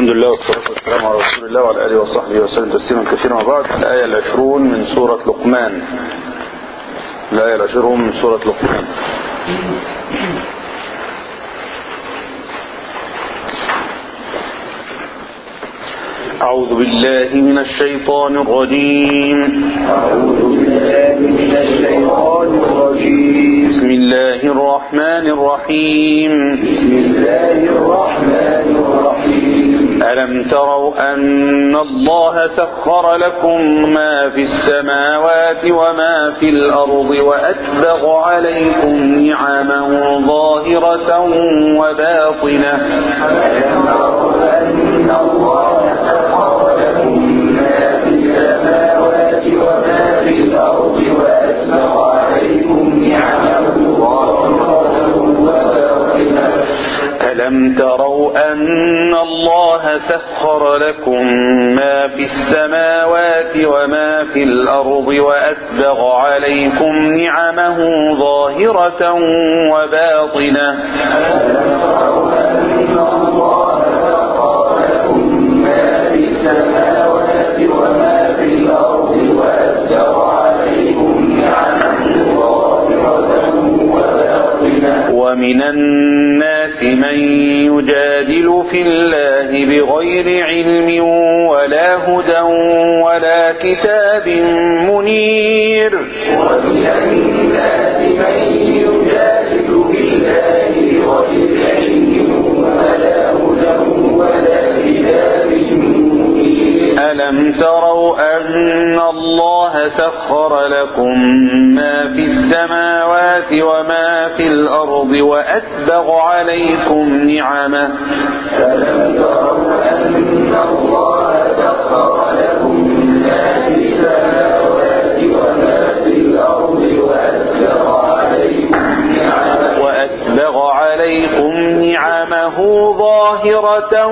الحمد لله والصلاة والسلام على رسول الله وعلى آله وصحبه وسلم تسليما كثيرا وبعد الآية العشرون من سورة لقمان الآية العشرون من سورة لقمان أعوذ بالله من الشيطان الرجيم أعوذ بالله من الشيطان الرجيم بسم الله الرحمن الرحيم بسم الله الرحمن الرحيم ألم تروا أن الله سخر لكم ما في السماوات وما في الأرض وأسبغ عليكم نعمه ظاهرة وباطنة ألم تروا أن الله سخر لكم ما في السماوات وما في الأرض وأسبغ عليكم نعمه ظاهرة وباطنة ألم تروا أن الله سخر لكم ما في السماوات وما في الأرض وأسبغ عليكم نعمه ظاهرة وباطنة ألم تروا أن الله سخر لكم ما في السماوات وما في الأرض وأسبغ عليكم نعمه ظاهرة وباطنة ومن الناس من يجادل في الله بغير علم ولا هدى ولا كتاب منير ومن الناس من يجادل بالله بغير علم ولا هدى ولا كتاب منير ألم تروا أن الله سخر لكم ما في السماوات وما في الأرض وأسبغ عليكم نعمه ألم تروا أن الله سخر لكم ما في السماوات وما في الأرض وأسبغ عليكم نعمه وأسبغ عليكم نعمه ظاهرة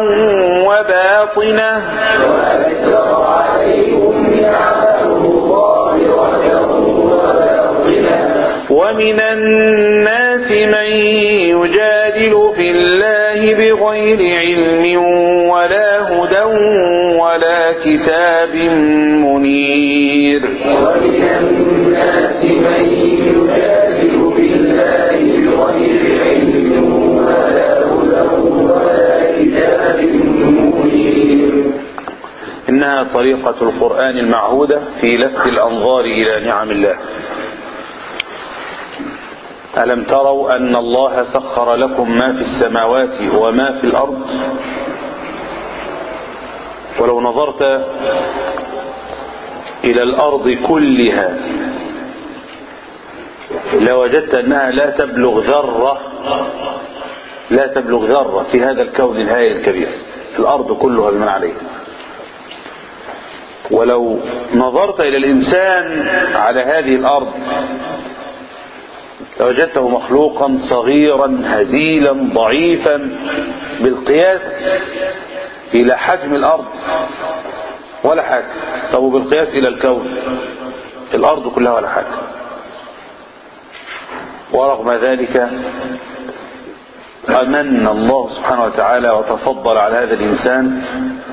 وباطنة وأسبغ عليكم نعمه ظاهرة وباطنة ومن الناس من يجادل في الله بغير علم ولا هدى ولا كتاب منير ومن الناس من يجادل بالله بغير علم ولا هدى ولا كتاب منير إنها طريقة القرآن المعهودة في لفت الأنظار إلى نعم الله ألم تروا أن الله سخر لكم ما في السماوات وما في الأرض ولو نظرت إلى الأرض كلها لوجدت أنها لا تبلغ ذرة لا تبلغ ذرة في هذا الكون الهائل الكبير الأرض كلها بمن عليها ولو نظرت إلى الإنسان على هذه الأرض لوجدته مخلوقا صغيرا هزيلا ضعيفا بالقياس إلى حجم الأرض ولا حاجة طب وبالقياس إلى الكون الأرض كلها ولا حاجة ورغم ذلك أمن الله سبحانه وتعالى وتفضل على هذا الإنسان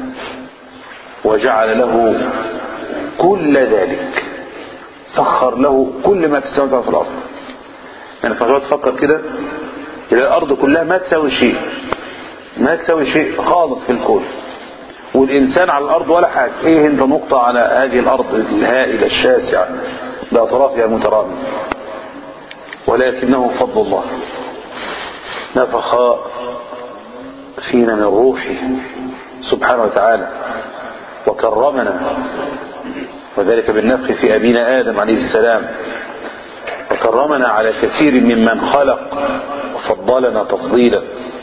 وجعل له كل ذلك سخر له كل ما في السماوات وفي الأرض يعني فجأة تفكر كده إلى الأرض كلها ما تساوي شيء ما تساوي شيء خالص في الكون والإنسان على الأرض ولا حاجة إيه أنت نقطة على هذه الأرض الهائلة الشاسعة بأطرافها المترامية ولكنه فضل الله نفخ فينا من روحه سبحانه وتعالى وكرمنا وذلك بالنفخ في أبينا آدم عليه السلام وكرمنا على كثير ممن خلق وفضلنا تفضيلا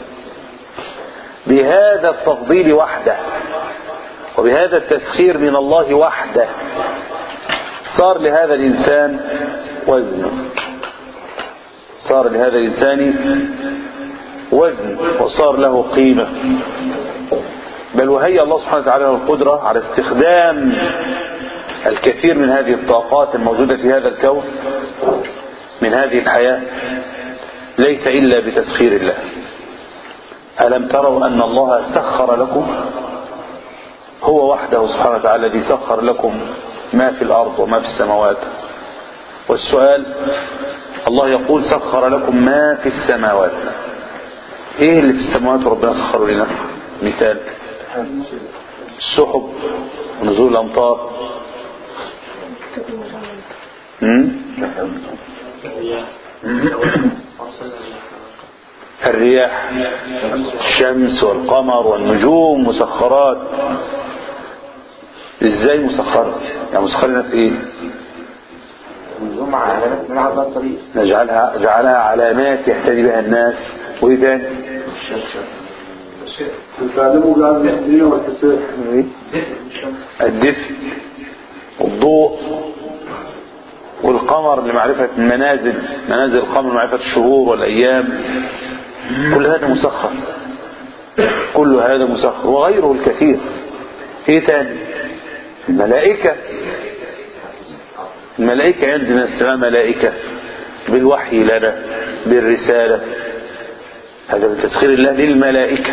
بهذا التفضيل وحده وبهذا التسخير من الله وحده صار لهذا الإنسان وزن صار لهذا الإنسان وزن وصار له قيمة بل وهي الله سبحانه وتعالى له القدرة على استخدام الكثير من هذه الطاقات الموجودة في هذا الكون من هذه الحياة ليس إلا بتسخير الله ألم تروا أن الله سخر لكم وحده سبحانه وتعالى الذي سخر لكم ما في الأرض وما في السماوات والسؤال الله يقول سخر لكم ما في السماوات ايه اللي في السماوات ربنا سخره لنا مثال السحب ونزول الامطار م? الرياح الشمس والقمر والنجوم مسخرات ازاي مسخرة يعني مسخرنا في ايه النجوم علامات من على الطريق نجعلها جعلها علامات يهتدي بها الناس وايه تاني تعلموا بقى المسلمين والحساب الدفء والضوء والقمر لمعرفة المنازل منازل القمر لمعرفة الشهور والأيام كل هذا مسخر كل هذا مسخر وغيره الكثير ايه تاني الملائكة الملائكة ينزل من السماء ملائكة بالوحي لنا بالرسالة هذا من تسخير الله للملائكة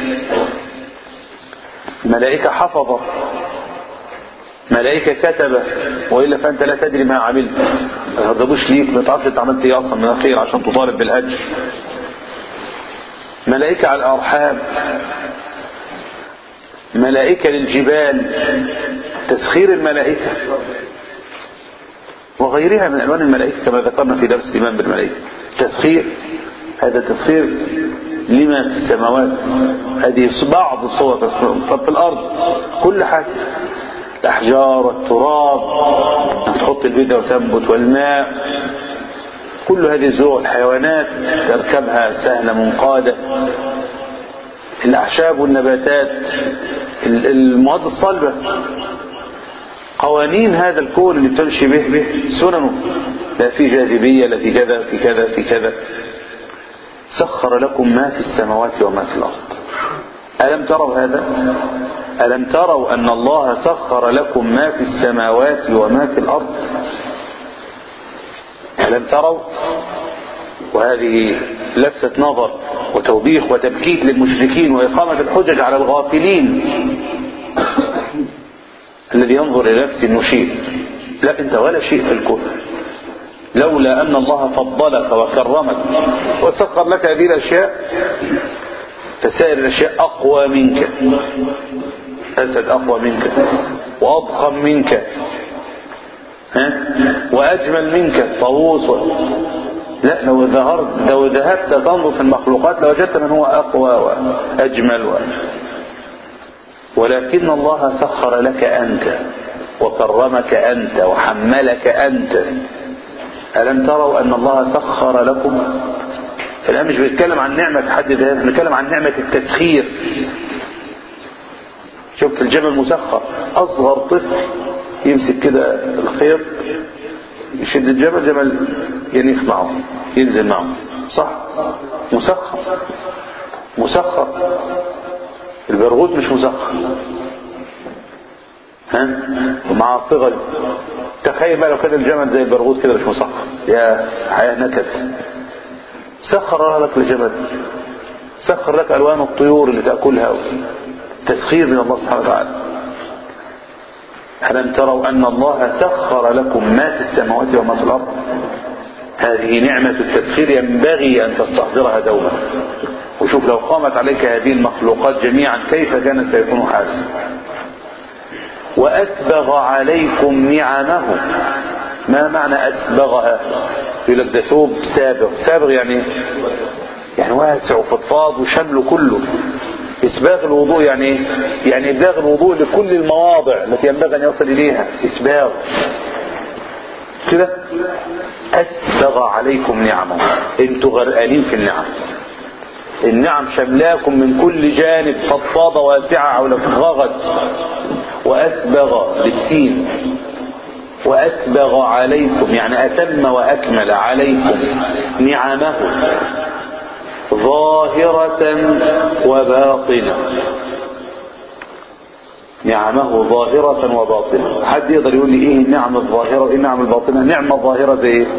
ملائكة حفظة ملائكة كتبة وإلا فأنت لا تدري ما عملت ما يهربوش ليك ما تعرفش انت عملت ايه اصلا من الخير عشان تطالب بالأجر ملائكة على الأرحام ملائكة للجبال تسخير الملائكة وغيرها من ألوان الملائكة كما ذكرنا في درس الإيمان بالملائكة تسخير هذا تسخير لما في السماوات هذه بعض الصور تسخير طب في الأرض كل حاجة الأحجار والتراب أن تحط البيضة وتنبت والماء كل هذه الزروع الحيوانات تركبها سهلة منقادة الأعشاب والنباتات المواد الصلبة قوانين هذا الكون اللي بتمشي به به سننه لا في جاذبية لا في كذا في كذا في كذا سخر لكم ما في السماوات وما في الأرض ألم تروا هذا ألم تروا أن الله سخر لكم ما في السماوات وما في الأرض ألم تروا وهذه لفتة نظر وتوبيخ وتبكيت للمشركين وإقامة الحجج على الغافلين الذي ينظر إلى نفسه النشيد لا أنت ولا شيء في الكون لولا أن الله فضلك وكرمك وسخر لك هذه الأشياء فسائر الأشياء أقوى منك أسد أقوى منك وأضخم منك ها؟ وأجمل منك طاووس و... لا لو ظهرت لو ذهبت تنظر في المخلوقات لوجدت من هو أقوى وأجمل و... ولكن الله سخر لك أنت وكرمك أنت وحملك أنت ألم تروا أن الله سخر لكم الآن مش بيتكلم عن نعمة حد ذات بنتكلم عن نعمة التسخير شفت الجبل مسخر أصغر طفل يمسك كده الخيط يشد الجبل جبل ينيف معه ينزل معه صح مسخر مسخر البرغوث مش مسخر ها ومع صغر تخيل بقى لو كان الجمل زي البرغوث كده مش مسخر يا حياة نكد سخر لك الجبل سخر لك ألوان الطيور اللي تأكلها تسخير من الله سبحانه وتعالى ألم تروا أن الله سخر لكم ما في السماوات وما في الأرض هذه نعمة التسخير ينبغي أن تستحضرها دوما وشوف لو قامت عليك هذه المخلوقات جميعا كيف كان سيكون حالك وأسبغ عليكم نعمه ما معنى أسبغها يقول لك ده ثوب سابغ سابغ يعني يعني واسع وفضفاض وشمله كله إسباغ الوضوء يعني ايه؟ يعني إبلاغ الوضوء لكل المواضع التي ينبغي أن يصل إليها إسباغ كده أسبغ عليكم نعمه انتوا غرقانين في النعم النعم شملاكم من كل جانب فضفاضة واسعة حولكم غغد وأسبغ بالسين وأسبغ عليكم يعني أتم وأكمل عليكم نعمه ظاهرة وباطنة نعمه ظاهرة وباطنة حد يقدر يقول لي ايه النعم الظاهرة وايه النعم الباطنة نعمة ظاهرة زي ايه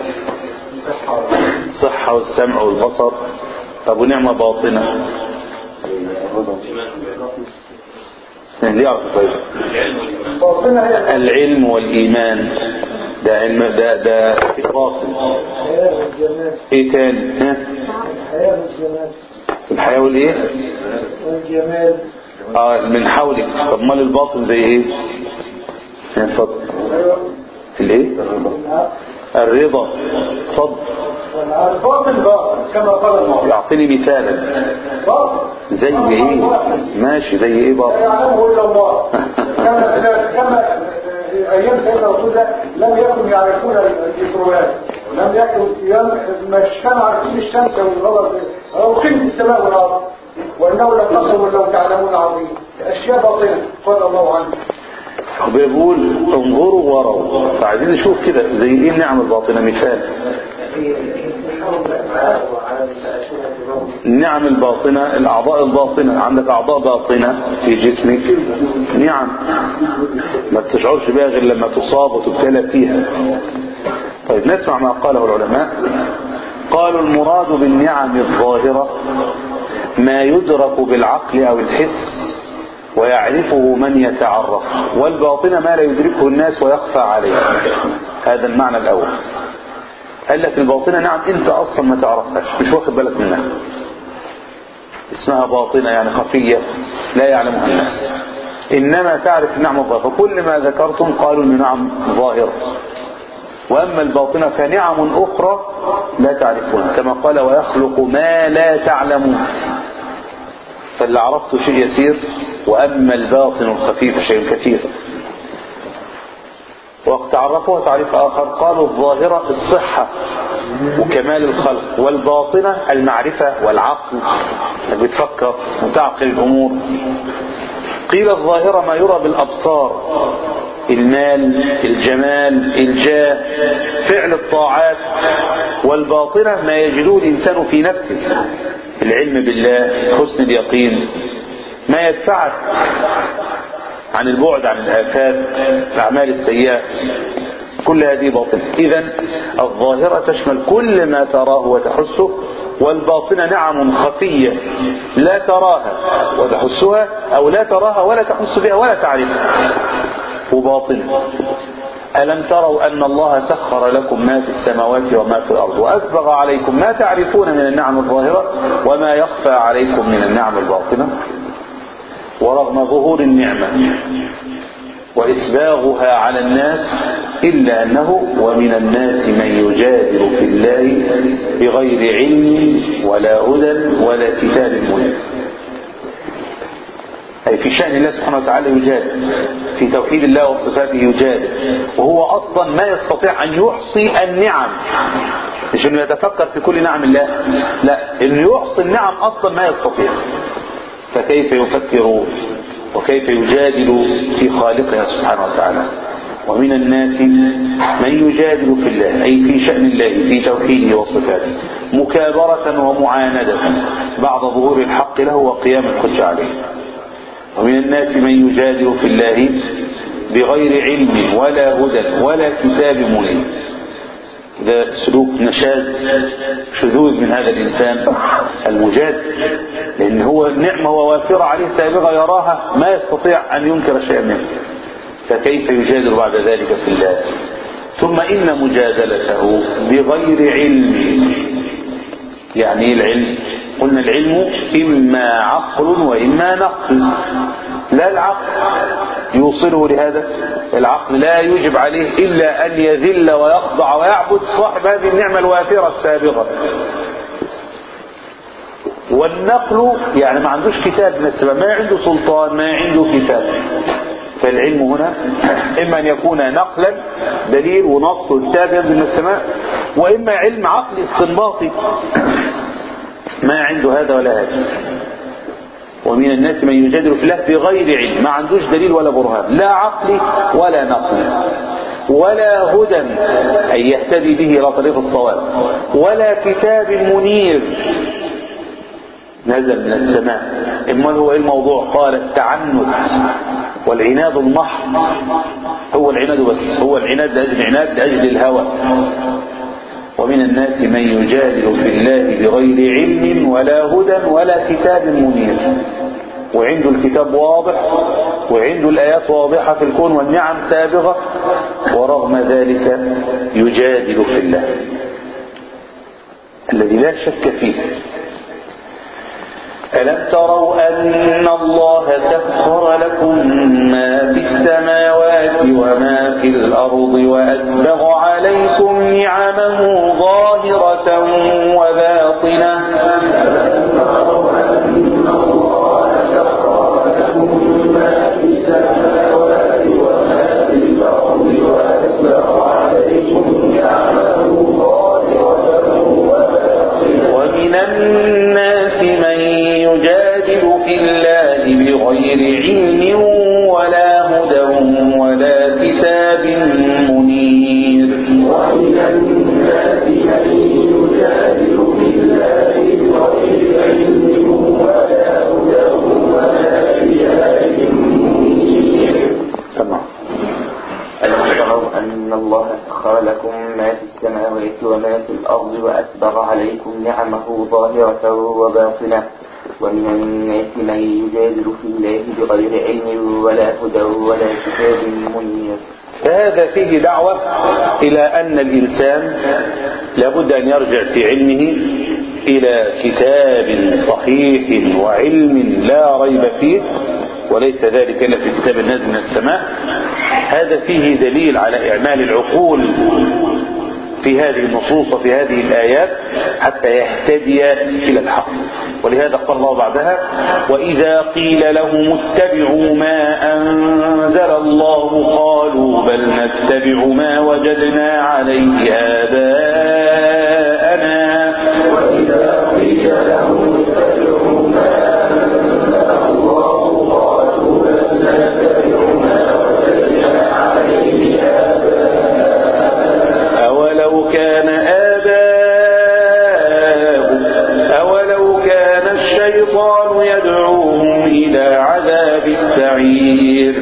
الصحة والسمع والبصر طب ونعمة باطنة اللي يعرف طيب باطنة هي العلم والإيمان ده علم ده ده في باطن الحياة والجمال ايه تاني ها الحياة والجمال الحياة والايه والجمال اه من حولك طب مال الباطن زي ايه ها، اتفضل أيوة الايه والعقل الرضا اتفضل والعقل باطن باطن كما قال الله يعطيني مثالا باطن زي ايه ماشي زي ايه لا باطن يعلمه الا الله كما كما ايام سيدنا رسول الله لم يكن يعرفون الالكترونات ولم يكن يم- مش كانوا عارفين الشمس والغرب او قيمه السماء والارض وانه لقسم لو تعلمون عظيم اشياء باطنه قال الله عنه بيقول انظروا وروا فعايزين نشوف كده زي ايه النعم الباطنة مثال النعم الباطنة الأعضاء الباطنة عندك أعضاء باطنة في جسمك نعم ما تشعرش بها غير لما تصاب وتبتلى فيها طيب نسمع ما قاله العلماء قالوا المراد بالنعم الظاهرة ما يدرك بالعقل أو الحس ويعرفه من يتعرف والباطنة ما لا يدركه الناس ويخفى عليه هذا المعنى الأول قال لك الباطنة نعم انت اصلا ما تعرفهاش مش واخد بالك منها اسمها باطنة يعني خفية لا يعلمها الناس انما تعرف النعم الظاهرة فكل ما ذكرتم قالوا ان نعم ظاهرة واما الباطنة فنعم اخرى لا تعرفونها كما قال ويخلق ما لا تعلمون فاللي عرفته شيء يسير واما الباطن الخفيف شيء كثير وقت عرفوها تعريف آخر قالوا الظاهرة الصحة وكمال الخلق والباطنة المعرفة والعقل انك بتفكر وتعقل الأمور قيل الظاهرة ما يرى بالأبصار المال الجمال الجاه فعل الطاعات والباطنة ما يجدوه الإنسان في نفسه العلم بالله حسن اليقين ما يدفعك عن البعد عن الآفات الأعمال السيئة كل هذه باطنة إذا الظاهرة تشمل كل ما تراه وتحسه والباطنة نعم خفية لا تراها وتحسها أو لا تراها ولا تحس بها ولا تعرفها وباطنة ألم تروا أن الله سخر لكم ما في السماوات وما في الأرض وأسبغ عليكم ما تعرفون من النعم الظاهرة وما يخفى عليكم من النعم الباطنة ورغم ظهور النعمة وإسباغها على الناس إلا أنه ومن الناس من يجادل في الله بغير علم ولا هدى ولا كتاب منير أي في شأن الله سبحانه وتعالى يجادل في توحيد الله وصفاته يجادل وهو أصلا ما يستطيع أن يحصي النعم مش أنه يتفكر في كل نعم الله لا أنه يحصي النعم أصلا ما يستطيع فكيف يفكر وكيف يجادل في خالقها سبحانه وتعالى ومن الناس من يجادل في الله أي في شأن الله في توحيده وصفاته مكابرة ومعاندة بعد ظهور الحق له وقيام الحج عليه ومن الناس من يجادل في الله بغير علم ولا هدى ولا كتاب منير ده سلوك نشاز شذوذ من هذا الإنسان المجاد لأن هو النعمة ووافرة عليه سابقة يراها ما يستطيع أن ينكر شيئا منه فكيف يجادل بعد ذلك في الله ثم إن مجادلته بغير علم يعني ايه العلم قلنا العلم إما عقل وإما نقل لا العقل يوصله لهذا العقل لا يجب عليه إلا أن يذل ويخضع ويعبد صاحب هذه النعمة الوافرة السابقة والنقل يعني ما عندوش كتاب من السماء ما عنده سلطان ما عنده كتاب فالعلم هنا إما أن يكون نقلا دليل ونص وكتاب ينزل من السماء وإما علم عقل استنباطي ما عنده هذا ولا هذا ومن الناس من يجادل في الله بغير علم ما عندوش دليل ولا برهان لا عقل ولا نقل ولا هدى أي يهتدي به إلى طريق الصواب ولا كتاب منير نزل من السماء إما هو إيه الموضوع قال التعنت والعناد المحض هو العناد بس هو العناد لأجل عناد لأجل الهوى ومن الناس من يجادل في الله بغير علم ولا هدى ولا كتاب منير وعنده الكتاب واضح وعنده الآيات واضحة في الكون والنعم سابغة ورغم ذلك يجادل في الله الذي لا شك فيه ألم تروا أن الله سخر لكم ما في السماوات وما في الأرض وأسبغ عليكم نعمه ظاهرة وباطنة ومن الناس من يجادل في الله بغير علم ولا هدى ولا كتاب منير سمع ألم تروا أن الله سخر لكم ما في السماوات وما في الأرض وأسبغ عليكم نعمه ظاهرة وباطنة ومن الناس من يجادل في الله بغير علم ولا هدى ولا كتاب منير فهذا فيه دعوة إلى أن الإنسان لابد أن يرجع في علمه إلى كتاب صحيح وعلم لا ريب فيه وليس ذلك إلا في كتاب النازل من السماء هذا فيه دليل على إعمال العقول في هذه النصوص وفي هذه الآيات حتى يهتدي إلى الحق ولهذا قال الله بعدها وإذا قيل لهم اتبعوا ما أنزل الله قالوا بل نتبع ما وجدنا عليه آباءنا وإذا قيل لهم اتبعوا ما أنزل الله قالوا بل نتبع ما وجدنا عليه أولو كان آباؤهم أولو كان الشيطان يدعوهم إلى عذاب السعير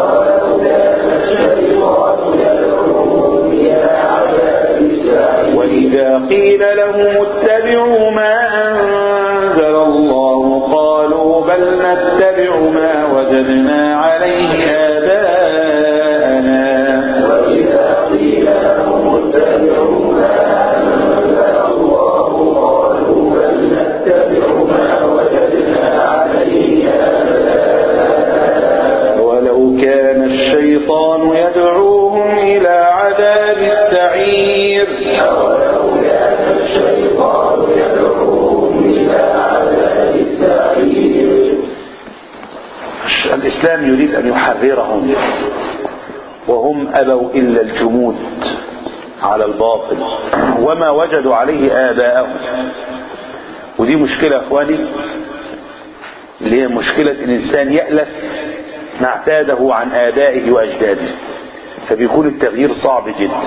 وإذا قيل لهم اتبعوا ما أنزل الله قالوا بل نتبع ما وجدنا عليه آباءنا وإذا قيل لهم اتبعوا ما أنزل الله قالوا بل نتبع ما وجدنا عليه آباءنا ولو كان الشيطان يدعوهم إلى عذاب السعير ولو كان الشيطان يدعوهم إلى عذاب السعير الإسلام يريد أن يحررهم وهم أبوا إلا الجمود على الباطل وما وجدوا عليه آباءهم ودي مشكلة أخواني اللي هي مشكلة الإنسان يألف ما اعتاده عن آبائه وأجداده فبيكون التغيير صعب جدا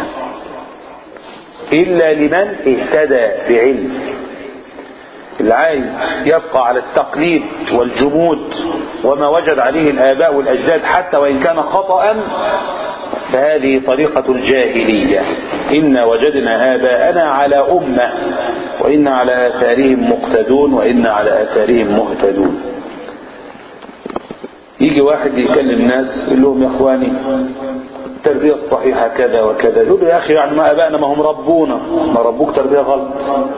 إلا لمن اهتدى بعلم اللي عايز يبقى على التقليد والجمود وما وجد عليه الآباء والأجداد حتى وإن كان خطأ فهذه طريقة الجاهلية إنا وجدنا آباءنا على أمة وإنا على آثارهم مقتدون وإنا على آثارهم مهتدون يجي واحد يكلم ناس يقول لهم يا اخواني التربية الصحيحة كذا وكذا يقول له يا اخي يعني ما ابائنا ما هم ربونا ما ربوك تربية غلط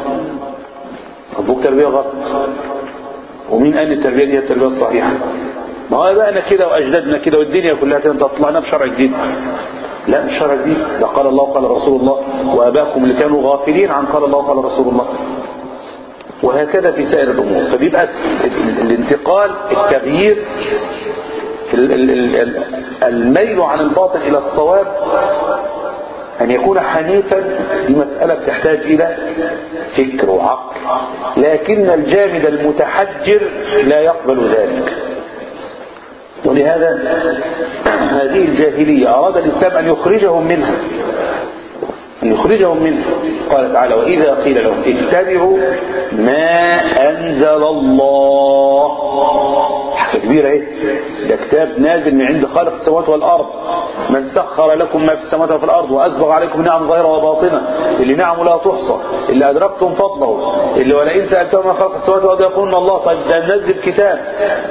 ربوك تربية غلط ومين قال التربية دي هي التربية الصحيحة ما هو ابائنا كده واجدادنا كده والدنيا كلها كده انت طلعنا بشرع جديد لا مش شرع جديد ده قال الله وقال رسول الله واباكم اللي كانوا غافلين عن قال الله وقال رسول الله وهكذا في سائر الأمور فبيبقى ال- الانتقال التغيير ال- ال- ال- الميل عن الباطل إلى الصواب أن يكون حنيفا دي مسألة تحتاج إلى فكر وعقل لكن الجامد المتحجر لا يقبل ذلك ولهذا هذه الجاهلية أراد الإسلام أن يخرجهم منها أن يخرجهم منه قال تعالى وإذا قيل لهم اتبعوا ما أنزل الله حاجة كبيرة ايه ده كتاب نازل من عند خالق السماوات والأرض من سخر لكم ما في السماوات وفي الأرض وأسبغ عليكم نعم ظاهرة وباطنة اللي نعمه لا تحصى اللي أدركتم فضله اللي ولئن سألتهم ما خلق السماوات والأرض يقولون الله طيب ده نزل كتاب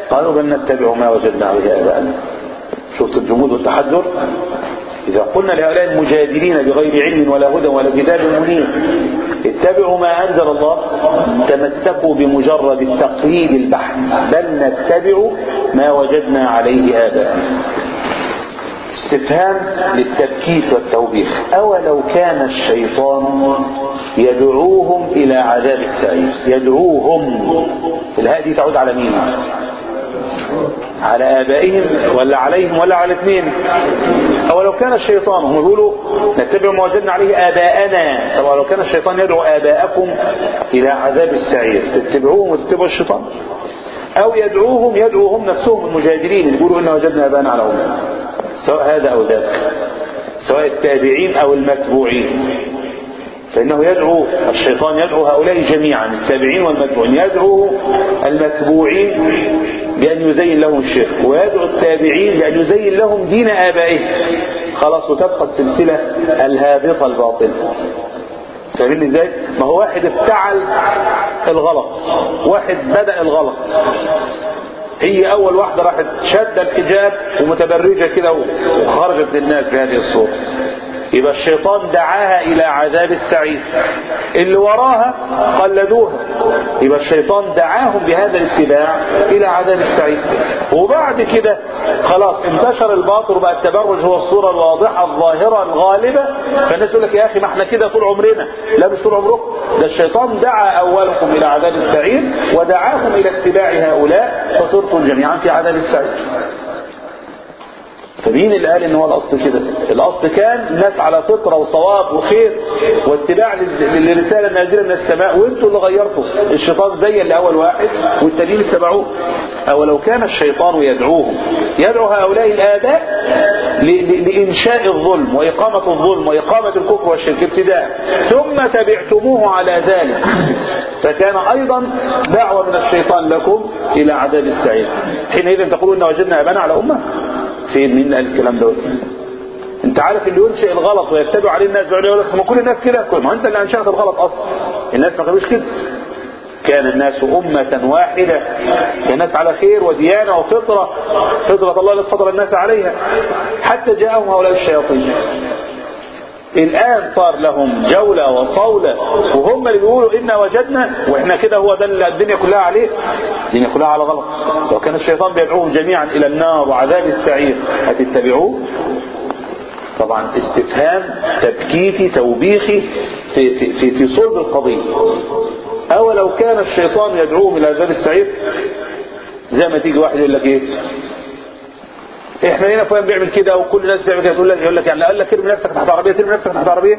قالوا بل نتبع ما وجدنا عليه آباءنا شفت الجمود والتحجر إذا قلنا لهؤلاء المجادلين بغير علم ولا هدى ولا كتاب منير اتبعوا ما أنزل الله تمسكوا بمجرد التقليد البحث بل نتبع ما وجدنا عليه آباءنا استفهام للتبكيت والتوبيخ أولو كان الشيطان يدعوهم إلى عذاب السعير يدعوهم الهاء دي تعود على مين على آبائهم ولا عليهم ولا على الاثنين أولو كان الشيطان هم يقولوا نتبع ما وجدنا عليه آباءنا طب ولو كان الشيطان يدعو آباءكم إلى عذاب السعير تتبعوهم وتتبعوا الشيطان أو يدعوهم يدعوهم نفسهم المجادلين يقولوا إن وجدنا آباءنا على أمنا سواء هذا أو ذاك سواء التابعين أو المتبوعين فإنه يدعو الشيطان يدعو هؤلاء جميعا التابعين والمتبوعين يدعو المتبوعين بأن يزين لهم الشرك ويدعو التابعين بأن يزين لهم دين آبائهم خلاص وتبقى السلسلة الهابطة الباطلة فاهمين ازاي؟ ما هو واحد افتعل الغلط واحد بدأ الغلط هي اول واحدة راحت شد الحجاب ومتبرجة كده وخرجت للناس بهذه الصورة يبقى الشيطان دعاها الى عذاب السعير اللي وراها قلدوها يبقى الشيطان دعاهم بهذا الاتباع الى عذاب السعير وبعد كده خلاص انتشر الباطل وبقى التبرج هو الصورة الواضحة الظاهرة الغالبة فالناس يقول لك يا اخي ما احنا كده طول عمرنا لا مش طول عمركم ده الشيطان دعا اولكم الى عذاب السعير ودعاكم الى اتباع هؤلاء فصرتم جميعا في عذاب السعير فمين اللي قال ان هو الاصل كده الاصل كان الناس على فطرة وصواب وخير واتباع للرسالة النازلة من السماء وانتوا اللي غيرتوا الشيطان زي اللي اول واحد والتانيين اتبعوه او لو كان الشيطان يدعوهم يدعو هؤلاء الاباء لانشاء الظلم واقامة الظلم واقامة الكفر والشرك ابتداء ثم تبعتموه على ذلك فكان ايضا دعوة من الشيطان لكم الى عذاب السعير حينئذ تقولون ان وجدنا ابانا على امه فين مين قال الكلام دوت انت عارف اللي ينشئ الغلط ويتبع عليه الناس بيقعدوا يقول لك ما كل الناس كده ما انت اللي انشأت الغلط اصلا الناس ما كانوش كده كان الناس أمة واحدة كان الناس على خير وديانة وفطرة فطرة الله التي فطر الناس عليها حتى جاءهم هؤلاء الشياطين الآن صار لهم جولة وصولة وهم اللي بيقولوا إنا وجدنا وإحنا كده هو ده اللي الدنيا كلها عليه الدنيا كلها على غلط لو كان الشيطان بيدعوهم جميعا إلى النار وعذاب السعير هتتبعوه طبعا استفهام تبكيتي توبيخي في, في, في, في صلب القضية أولو كان الشيطان يدعوهم إلى عذاب السعير زي ما تيجي واحد يقول لك إيه احنا هنا فلان بيعمل كده وكل الناس بيعمل كده تقول لك يقول لك يعني قال لك ارمي نفسك تحت عربيه ترمي نفسك تحت عربيه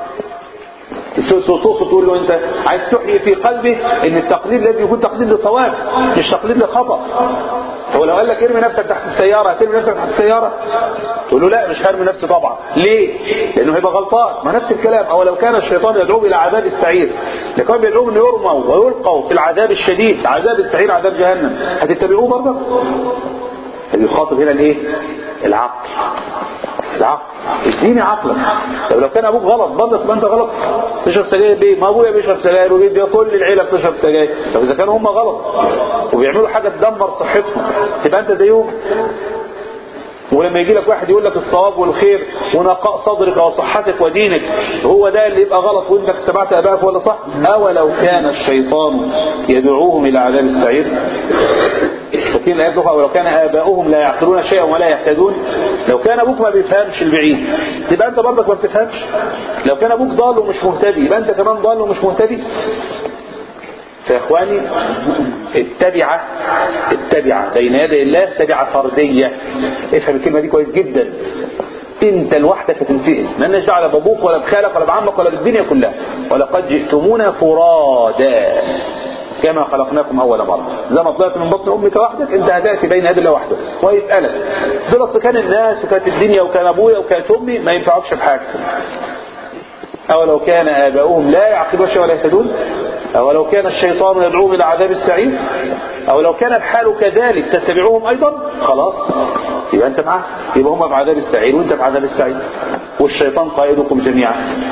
توصف تقول له انت عايز تحيي في قلبه ان التقليد لازم يكون تقليد للصواب مش تقليد للخطا هو لو قال لك ارمي نفسك تحت السياره هترمي نفسك تحت السياره تقول له لا مش هرمي نفسي طبعا ليه لانه هيبقى غلطان ما نفس الكلام او لو كان الشيطان يدعو الى عذاب السعير لكن بيدعوهم ان يرموا ويلقوا في العذاب الشديد عذاب السعير عذاب جهنم هتتبعوه برضه يخاطب هنا الايه العقل العقل اديني عقلك طب لو كان ابوك غلط برضه تبقى انت غلط تشرب سجاير ليه ما ابويا بيشرب سجاير وبيدي كل العيله بتشرب سجاير طب اذا كانوا هم غلط وبيعملوا حاجه تدمر صحتهم تبقى انت زيهم ولما يجي لك واحد يقول لك الصواب والخير ونقاء صدرك وصحتك ودينك هو ده اللي يبقى غلط وانت اتبعت ابائك ولا صح اولو كان الشيطان يدعوهم الى عذاب السعير فكين الايه تقول ولو كان اباؤهم لا يعقلون شيئا ولا يهتدون لو كان ابوك ما بيفهمش البعيد تبقى انت برضك ما بتفهمش لو كان ابوك ضال ومش مهتدي يبقى انت كمان ضال ومش مهتدي فيا اخواني التبعة التبعة بين يدي الله تبعة فردية افهم الكلمة دي كويس جدا انت لوحدك هتنسئل مالناش دعوه لا بابوك ولا بخالك ولا بعمك ولا بالدنيا كلها ولقد جئتمونا فرادا كما خلقناكم اول مره زي ما طلعت من بطن امك وحدك انت هتاتي بين يدي الله وحده ويسالك دول اصل كان الناس وكانت الدنيا وكان ابويا وكانت امي ما ينفعكش بحاجه أو لو كان آباؤهم لا يعقلون شيئا ولا يهتدون أو لو كان الشيطان يدعوهم إلى عذاب السعير أو لو كان الحال كذلك تتبعوهم أيضا خلاص يبقى أنت معاه يبقى هم في عذاب السعير وأنت في عذاب السعير والشيطان قائدكم جميعا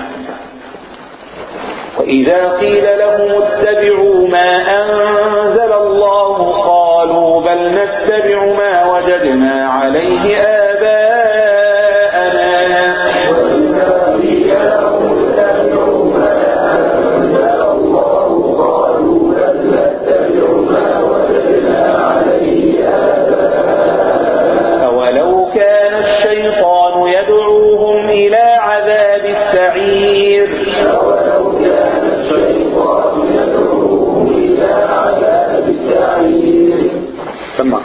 وإذا قيل لهم اتبعوا ما أنزل الله قالوا بل نتبع ما وجدنا عليه آباءنا أولو كان الشيطان يدعوهم إلى عذاب السعير سمع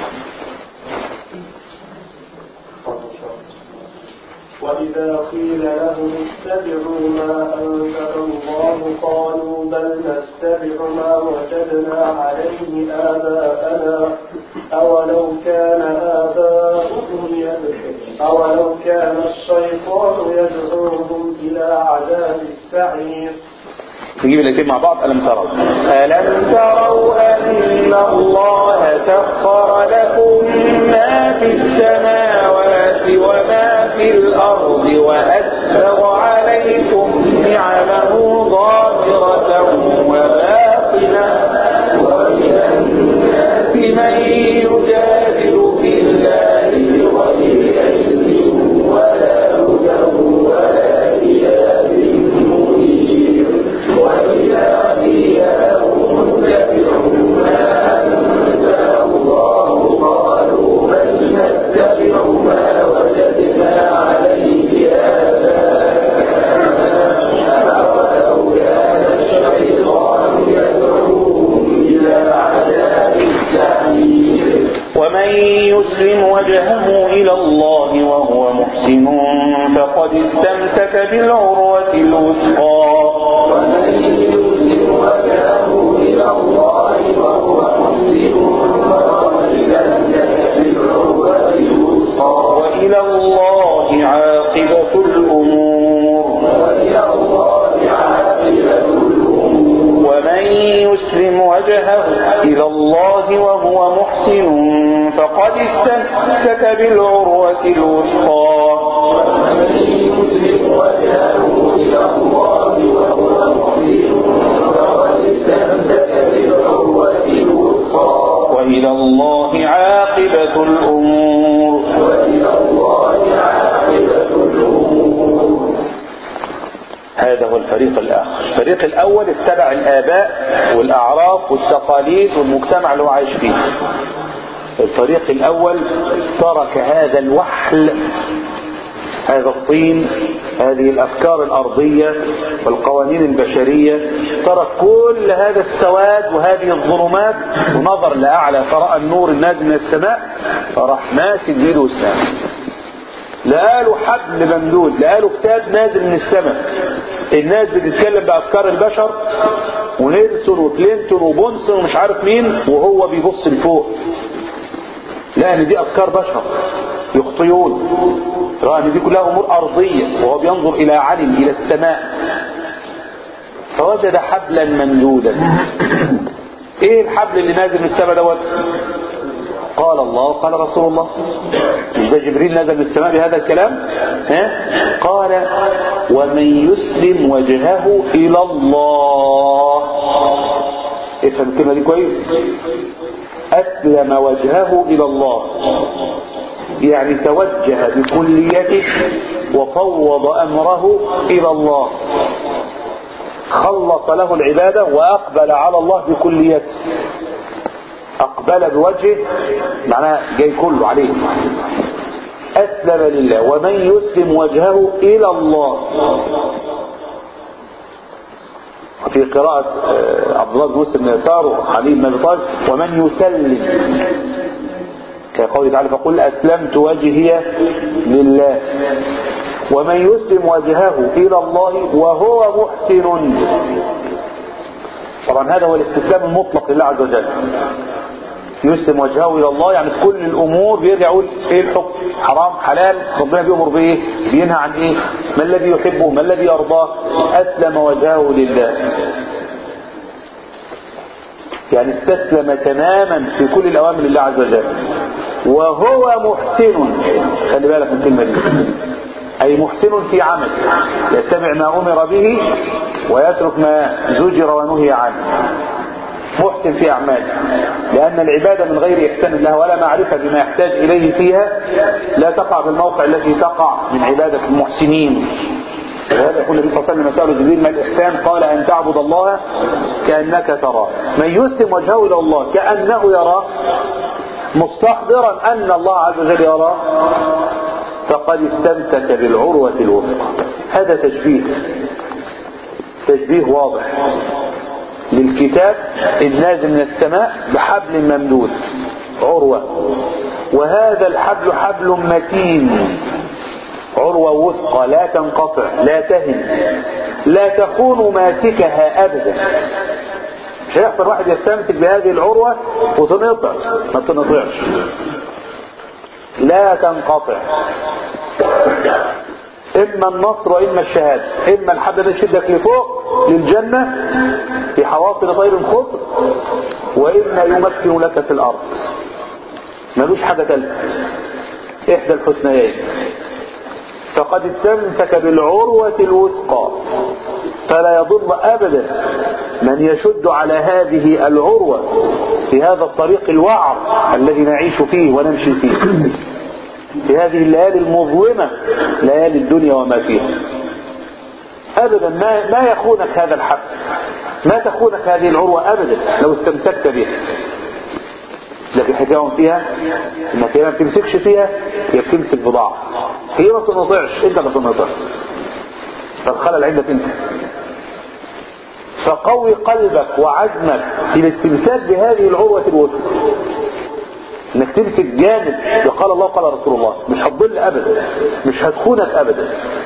وإذا قيل لهم اتبعوا ما أنزل الله قالوا بل نتبع ما وجدنا عليه آباءنا أولو كان آباؤهم يدعو أولو كان الشيطان يدعوهم إلى عذاب السعير نجيب الاثنين مع بعض ألم تروا ألم تروا أن الله سخر لكم ما في السماوات وما في الأرض وأسبغ عليكم نعمه ظاهرة وباطنة ومن الناس من يجادل في الله بغير علم ولا هدى ولا كتاب منير وإذا قيل لهم اتبعوا ما أنزل الله قالوا بل نتبع ما وجدنا عليه آباءنا أولو كان الشيطان يدعوهم إلى عذاب السعير ومن يسلم وجهه إلى الله وهو محسن فقد استمسك بالعروة الوثقى ومن يسلم وجهه إلى الله وهو محسن فقد استمسك بالعروة الوثقى وإلى الله عاقبة الأمور وإلى الله عاقبة الأمور ومن يسلم وجهه إلى الله وهو محسن فقد استمسك بالعروة الوثقى ومن يسلم وجهه إلى الله وهو محسن فقد استمسك بالعروة الوثقى وإلى الله عاقبة الأمور وإلى الله عاقبة الأمور هذا هو الفريق الآخر الفريق الأول اتبع الآباء والأعراف والتقاليد والمجتمع اللي هو عايش فيه الفريق الأول ترك هذا الوحل هذا الطين هذه الأفكار الأرضية والقوانين البشرية ترك كل هذا السواد وهذه الظلمات ونظر لأعلى فرأى النور النازل من السماء فراح ماسك بيده وسنان لقاله حبل ممدود لقاله كتاب نازل من السماء الناس بتتكلم بأفكار البشر ونيلسون وكلينتون وبونسون ومش عارف مين وهو بيبص لفوق لا ان دي افكار بشر يخطئون رأى ان دي كلها امور ارضية وهو بينظر الى علم الى السماء فوجد حبلا ممدودا ايه الحبل اللي نازل من السماء دوت قال الله قال رسول الله مش ده جبريل نزل من السماء بهذا الكلام ها؟ قال ومن يسلم وجهه الى الله افهم الكلمه دي كويس اسلم وجهه الى الله يعني توجه بكليته وفوض امره الى الله خلص له العباده واقبل على الله بكليته اقبل بوجهه معناها جاي كله عليه اسلم لله ومن يسلم وجهه الى الله وفي قراءة عبد الله بن مسلم بن يسار وعلي بن ابي طالب ومن يسلم كقوله تعالى فقل اسلمت وجهي لله ومن يسلم وجهه الى الله وهو محسن طبعا هذا هو الاستسلام المطلق لله عز وجل يسلم وجهه الى الله يعني في كل الامور بيرجع يقول ايه الحكم حرام حلال ربنا بيامر بايه بينهى عن ايه ما الذي يحبه ما الذي يرضاه اسلم وجهه لله يعني استسلم تماما في كل الاوامر لله عز وجل وهو محسن خلي بالك من الكلمه دي اي محسن في عمل يتبع ما امر به ويترك ما زجر ونهي عنه محسن في أعماله لأن العبادة من غير إحسان لها ولا معرفة بما يحتاج إليه فيها لا تقع في الموقع الذي تقع من عبادة المحسنين وهذا يقول النبي صلى الله عليه وسلم سأله جبريل ما الإحسان قال أن تعبد الله كأنك تراه من يسلم وجهه إلى الله كأنه يراه مستحضرا أن الله عز وجل يراه فقد استمسك بالعروة الوثقى هذا تشبيه تشبيه واضح للكتاب النازل من السماء بحبل ممدود عروة وهذا الحبل حبل متين عروة وثقى لا تنقطع لا تهن لا تكون ماسكها أبدا مش هيحصل واحد يستمسك بهذه العروة وتنقطع ما تنقطعش لا تنقطع إما النصر وإما الشهادة إما الحبل ده يشدك لفوق للجنة في حواصل طير خضر وإما يمكن لك في الأرض ملوش حاجة ثالثة إحدى الحسنيين فقد استمسك بالعروة الوثقى فلا يضر أبدا من يشد على هذه العروة في هذا الطريق الوعر الذي نعيش فيه ونمشي فيه في هذه الليالي المظلمة ليالي الدنيا وما فيها أبدا ما, ما يخونك هذا الحق ما تخونك هذه العروة أبدا لو استمسكت بها لكن حكاهم فيها انك ما بتمسكش فيها هي بتمسك بضاعة هي ما تنطعش انت اللي تنطع فالخلل عندك انت فقوي قلبك وعزمك في الاستمساك بهذه العروة الوثقى انك تمسك جامد قال الله قال رسول الله مش هتضل ابدا مش هتخونك ابدا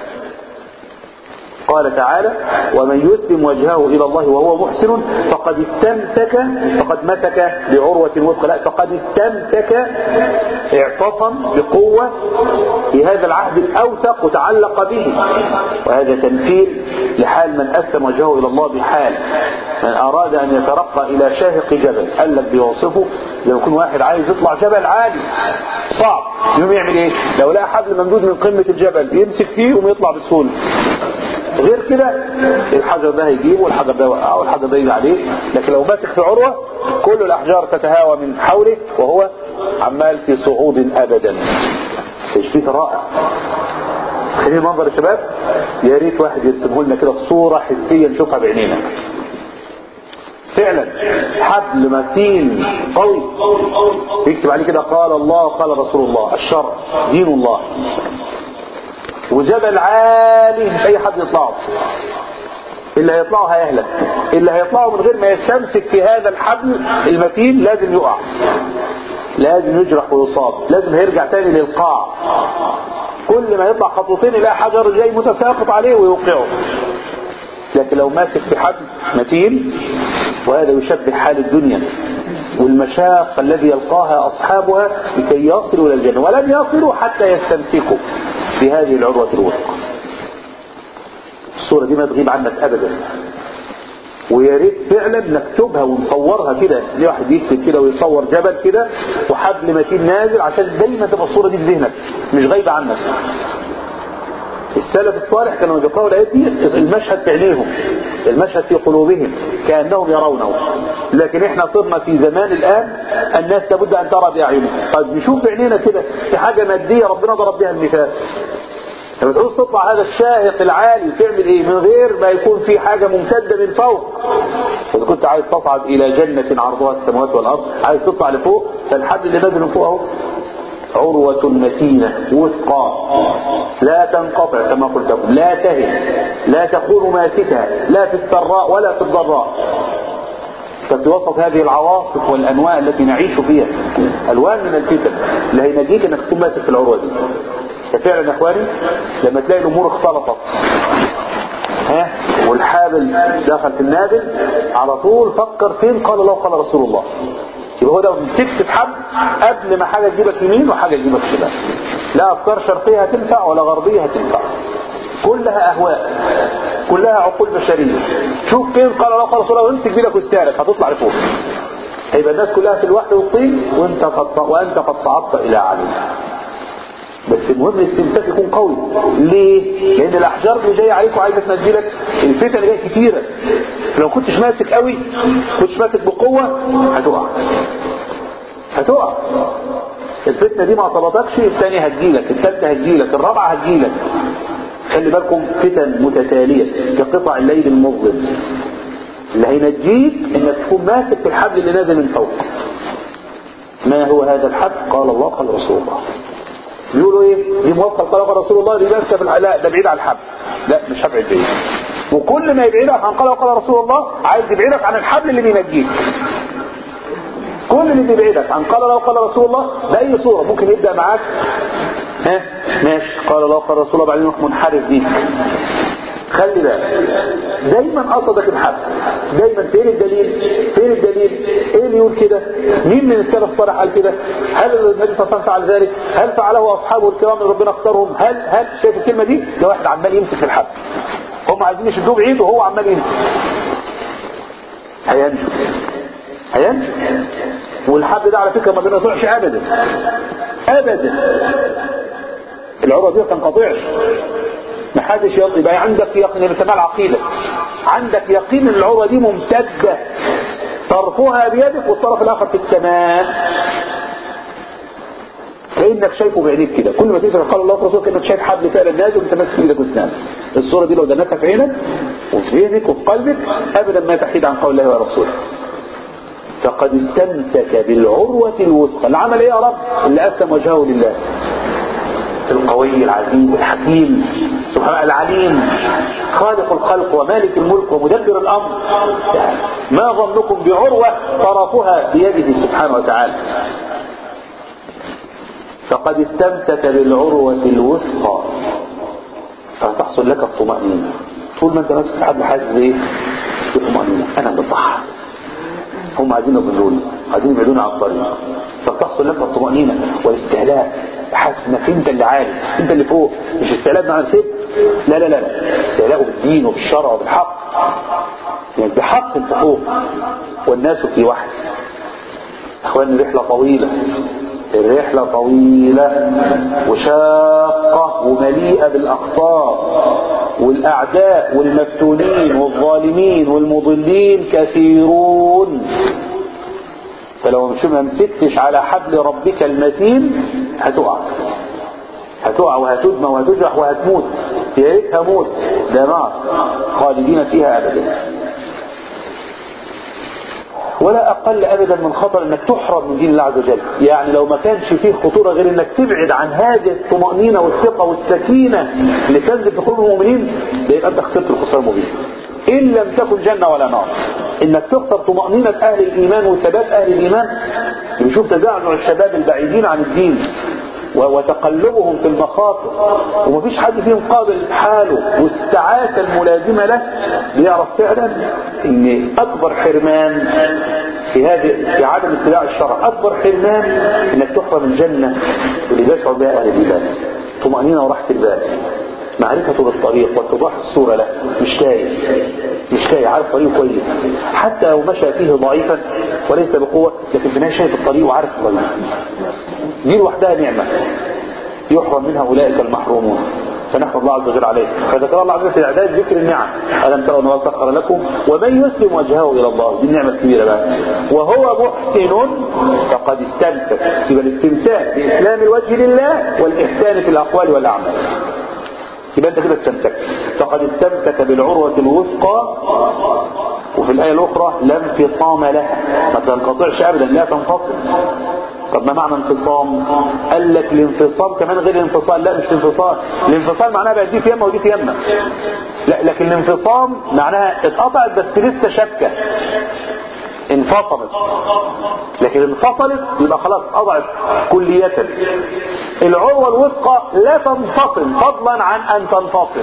قال تعالى ومن يسلم وجهه الى الله وهو محسن فقد استمسك فقد مسك بعروة وثقى لا فقد استمسك اعتصم بقوة في هذا العهد الاوثق وتعلق به وهذا تمثيل لحال من اسلم وجهه الى الله بحال من اراد ان يترقى الى شاهق جبل قال لك بيوصفه لو يكون واحد عايز يطلع جبل عالي صعب يوم يعمل ايه لو لقى حبل ممدود من قمة الجبل يمسك فيه ويطلع بسهوله غير كده الحجر ده هيجيبه والحجر ده يوقعه والحجر ده يجي عليه لكن لو ماسك في عروة كل الأحجار تتهاوى من حوله وهو عمال في صعود أبدا تشبيه رائع خلينا منظر يا شباب يا ريت واحد يرسمه لنا كده صورة حسية نشوفها بعينينا فعلا حبل متين قوي يكتب عليه كده قال الله قال رسول الله الشرع دين الله وجبل عالي مش اي حد يطلعه اللي هيطلعه هيهلك اللي هيطلعه من غير ما يستمسك في هذا الحبل المتين لازم يقع لازم يجرح ويصاب لازم هيرجع تاني للقاع كل ما يطلع خطوتين يلاقي حجر جاي متساقط عليه ويوقعه لكن لو ماسك في حبل متين وهذا يشبه حال الدنيا والمشاق الذي يلقاها أصحابها لكي يصلوا إلى الجنة ولن يصلوا حتى يستمسكوا بهذه العروة الوثقى الصورة دي ما تغيب عنك أبدا ويا ريت فعلا نكتبها ونصورها كده ليه واحد يكتب كده ويصور جبل كده وحبل متين نازل عشان دايما تبقى الصورة دي في ذهنك مش غايبة عنك السلف الصالح كانوا يقرأوا الآيات دي المشهد في عينيهم المشهد في قلوبهم كأنهم يرونه لكن احنا صرنا في زمان الآن الناس لابد أن ترى بأعينهم طيب نشوف بعينينا كده في حاجة مادية ربنا ضرب بها المثال لما تعوز تطلع هذا الشاهق العالي تعمل ايه من غير ما يكون في حاجة ممتدة من فوق إذا كنت عايز تصعد إلى جنة عرضها السماوات والأرض عايز تطلع لفوق فالحد اللي نازل من فوق اهو عروة متينة وثقى لا تنقطع كما قلت لكم لا تهن لا تكون ماسكها لا في السراء ولا في الضراء ففي وسط هذه العواصف والأنواع التي نعيش فيها ألوان من الفتن اللي هينجيك انك تكون ماسك في العروة دي ففعلا يا اخواني لما تلاقي الامور اختلطت ها والحابل دخل في النادل على طول فكر فين قال الله قال رسول الله يبقى هو ده مسكت في حد قبل ما حاجه تجيبك يمين وحاجه تجيبك شمال لا افكار شرقيه هتنفع ولا غربيه هتنفع كلها اهواء كلها عقول بشريه شوف فين قال الله قال رسول الله وامسك بيدك واستعرف هتطلع لفوق هيبقى الناس كلها في الوحي والطين وانت قد وانت قد صعدت الى علي بس بس المهم الاستمساك يكون قوي ليه؟ لان الاحجار اللي جايه عليك وعايزه تنزلك الفتن اللي جايه كتيره لو كنتش ماسك قوي كنتش ماسك بقوه هتقع هتقع الفتنه دي ما طلبكش الثانيه هتجيلك الثالثه هتجيلك الرابعه هتجيلك خلي بالكم فتن متتاليه كقطع الليل المظلم اللي هينجيك انك تكون ماسك في الحبل اللي نازل من فوق ما هو هذا الحبل قال الله قال رسول الله بيقولوا ايه دي موافقه قال قال رسول الله دي ماسكه في الح- لا ده بعيد عن الحبل لا مش هبعد بعيد وكل ما يبعدك عن قال قال رسول الله عايز يبعدك عن الحبل اللي بينجيك كل اللي بيبعدك عن قال الله قال رسول الله بأي صورة ممكن يبدأ معاك ها ماشي قال الله قال رسول الله بعدين يروح منحرف بيك خلي بالك دايما قصدك الحق دايما فين الدليل فين الدليل ايه اللي يقول كده مين من السلف الصالح قال كده هل النبي صلى الله عليه وسلم فعل ذلك هل فعله اصحابه الكرام اللي ربنا اختارهم هل هل شايف الكلمه دي ده واحد عمال يمسك في الحق هم عايزين يشدوه بعيد وهو عمال يمسك هينجو هينجو والحبل ده على فكره ما بينقطعش ابدا ابدا العروه دي ما تنقطعش ما حدش يقضي يبقى عندك يقين اللي بنسميها العقيده عندك يقين ان العروه دي ممتده طرفها بيدك والطرف الاخر في السماء كانك شايفه بعينيك كده كل ما تسمع قال الله ورسوله كانك شايف حبل فعلا نازل وانت ماسك في ايدك واسنانك الصوره دي لو دنتها في عينك وفي ذهنك وفي قلبك ابدا ما تحيد عن قول الله ورسوله فقد استمسك بالعروة الوثقى اللي عمل ايه يا رب اللي أسلم وجهه لله القوي العزيز الحكيم سبحانه العليم خالق الخلق ومالك الملك ومدبر الأمر ما ظنكم بعروة طرفها بيده سبحانه وتعالى فقد استمسك بالعروة الوثقى فتحصل لك الطمأنينة طول ما انت ماسك حد حاسس بايه؟ بطمأنينة انا اللي صح هم عايزين يضلوني عايزين يبعدوني عن الطريق فتحصل لك الطمأنينة والاستعلاء حاسس انك انت اللي عالي انت اللي فوق مش استعلاء بمعنى الكذب لا لا لا لا استعلاء بالدين وبالشرع وبالحق يعني بحق انت فوق والناس في وحد اخواني الرحلة طويلة الرحلة طويلة وشاقة ومليئة بالأخطار والأعداء والمفتونين والظالمين والمضلين كثيرون فلو مش ما مسكتش على حبل ربك المتين هتقع هتقع وهتدمى وهتجرح وهتموت يا ريت هموت ده نار خالدين فيها أبدا ولا أقل أبدا من خطر أنك تحرم من دين الله عز وجل يعني لو ما كانش فيه خطورة غير أنك تبعد عن هذه الطمأنينة والثقة والسكينة اللي تنزل في قلوب المؤمنين ده يبقى أنت خسرت الخسارة المبين إن لم تكن جنة ولا نار إنك تخسر طمأنينة أهل الإيمان وثبات أهل الإيمان يشوف تزعزع الشباب البعيدين عن الدين وتقلبهم في المخاطر ومفيش حد فيهم قابل حاله والساعات الملازمة له بيعرف فعلا ان اكبر حرمان في هذه في عدم اتباع الشرع اكبر حرمان انك تحرم الجنة اللي بيشعر بها اهل الايمان طمأنينة وراحة البال معرفته بالطريق واتضاح الصورة له مش تايه مش تايه عارف طريقه كويس حتى لو مشى فيه ضعيفا وليس بقوة لكن في النهاية شايف الطريق وعارف الطريق دي لوحدها نعمة يحرم منها أولئك المحرومون فنحمد الله عز وجل عليه فذكر الله عز وجل في إعداد ذكر النعم ألم تروا أنه سخر لكم ومن يسلم وجهه إلى الله دي النعمة الكبيرة بقى وهو محسن فقد استمسك يبقى الاستمساك بإسلام الوجه لله والإحسان في الأقوال والأعمال يبقى انت كده استمسكت فقد استمسك بالعروة الوثقى وفي الآية الأخرى لا انفصام لها ما تنقطعش أبدا لا تنفصل طب ما معنى انفصام قال لك الانفصام كمان غير الانفصال لا مش الانفصال الانفصال معناها بقى دي في يمه ودي في يمه لا لكن الانفصام معناها اتقطعت بس لسه شبكه انفصلت لكن انفصلت يبقى خلاص قطعت كلية العروة الوثقى لا تنفصل فضلا عن ان تنفصل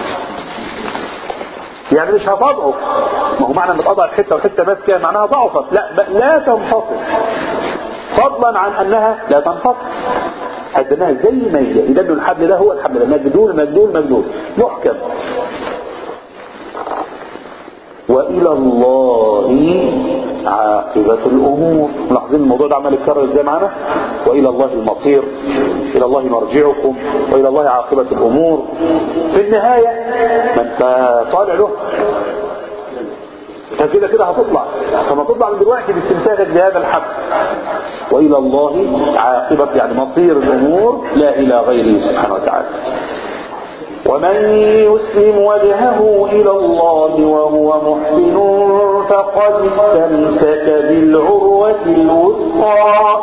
يعني مش هتضعف ما هو معنى ان اتقطعت حته وحته بس كده معناها ضعفت لا لا تنفصل فضلا عن انها لا تنفصل قدمها زي ما هي يدل الحبل ده هو الحبل ده مجدول مجدول مجدول محكم والى الله عاقبة الامور ملاحظين الموضوع ده عمال يتكرر ازاي معانا والى الله المصير إلى الله مرجعكم وإلى الله عاقبة الأمور في النهاية ما أنت طالع له انت كده كده هتطلع فما تطلع من دلوقتي باستمساكك بهذا الحق والى الله عاقبة يعني مصير الامور لا الى غيره سبحانه وتعالى ومن يسلم وجهه الى الله وهو محسن فقد استمسك بالعروة الوثقى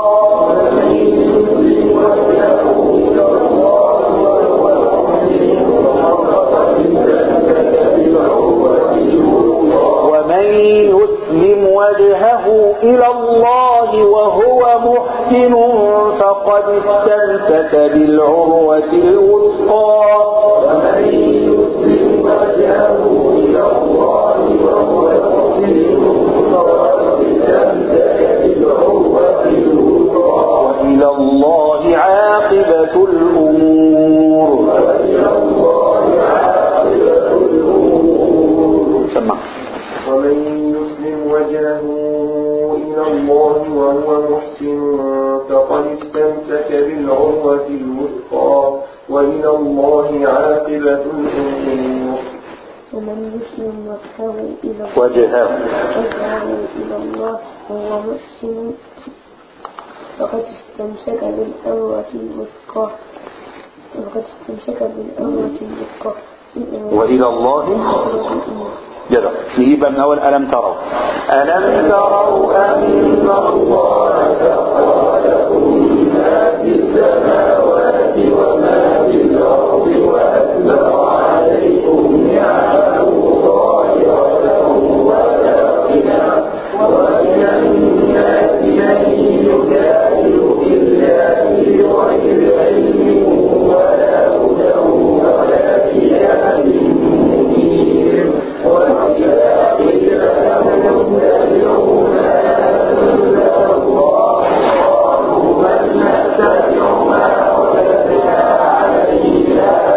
ومن يسلم وجهه إلى الله وهو محسن فقد استمسك بالعروة الوثقى ومن يسلم وجهه إلى الله وهو محسن فقد استمسك بالعروة الوثقى وإلى الله عاقبة الأمور وإلى الله عاقبة الأمور سمع ومن يسلم وجهه إلى الله وهو محسن فقد استمسك بالعروة الوثقى وإلى الله عاقبة الأمور ومن يسلم وجهه إلى وجهه وجهه إلى الله وهو محسن فقد استمسك بالعروة الوثقى فقد استمسك بالعروة الوثقى وإلى الله جدا نجيب من أول ألم تروا ألم تروا أن الله خلق لكم ما في السماوات وما في الأرض وأسبغ عليكم نعمه ظاهرة وباطنة ومن الناس من يجادل في الله بغير علم ولا هدى ولا كتاب منير وإذا قيل لهم اتبعوا ما أنزل الله قالوا بل نتبع ما وجدنا عليه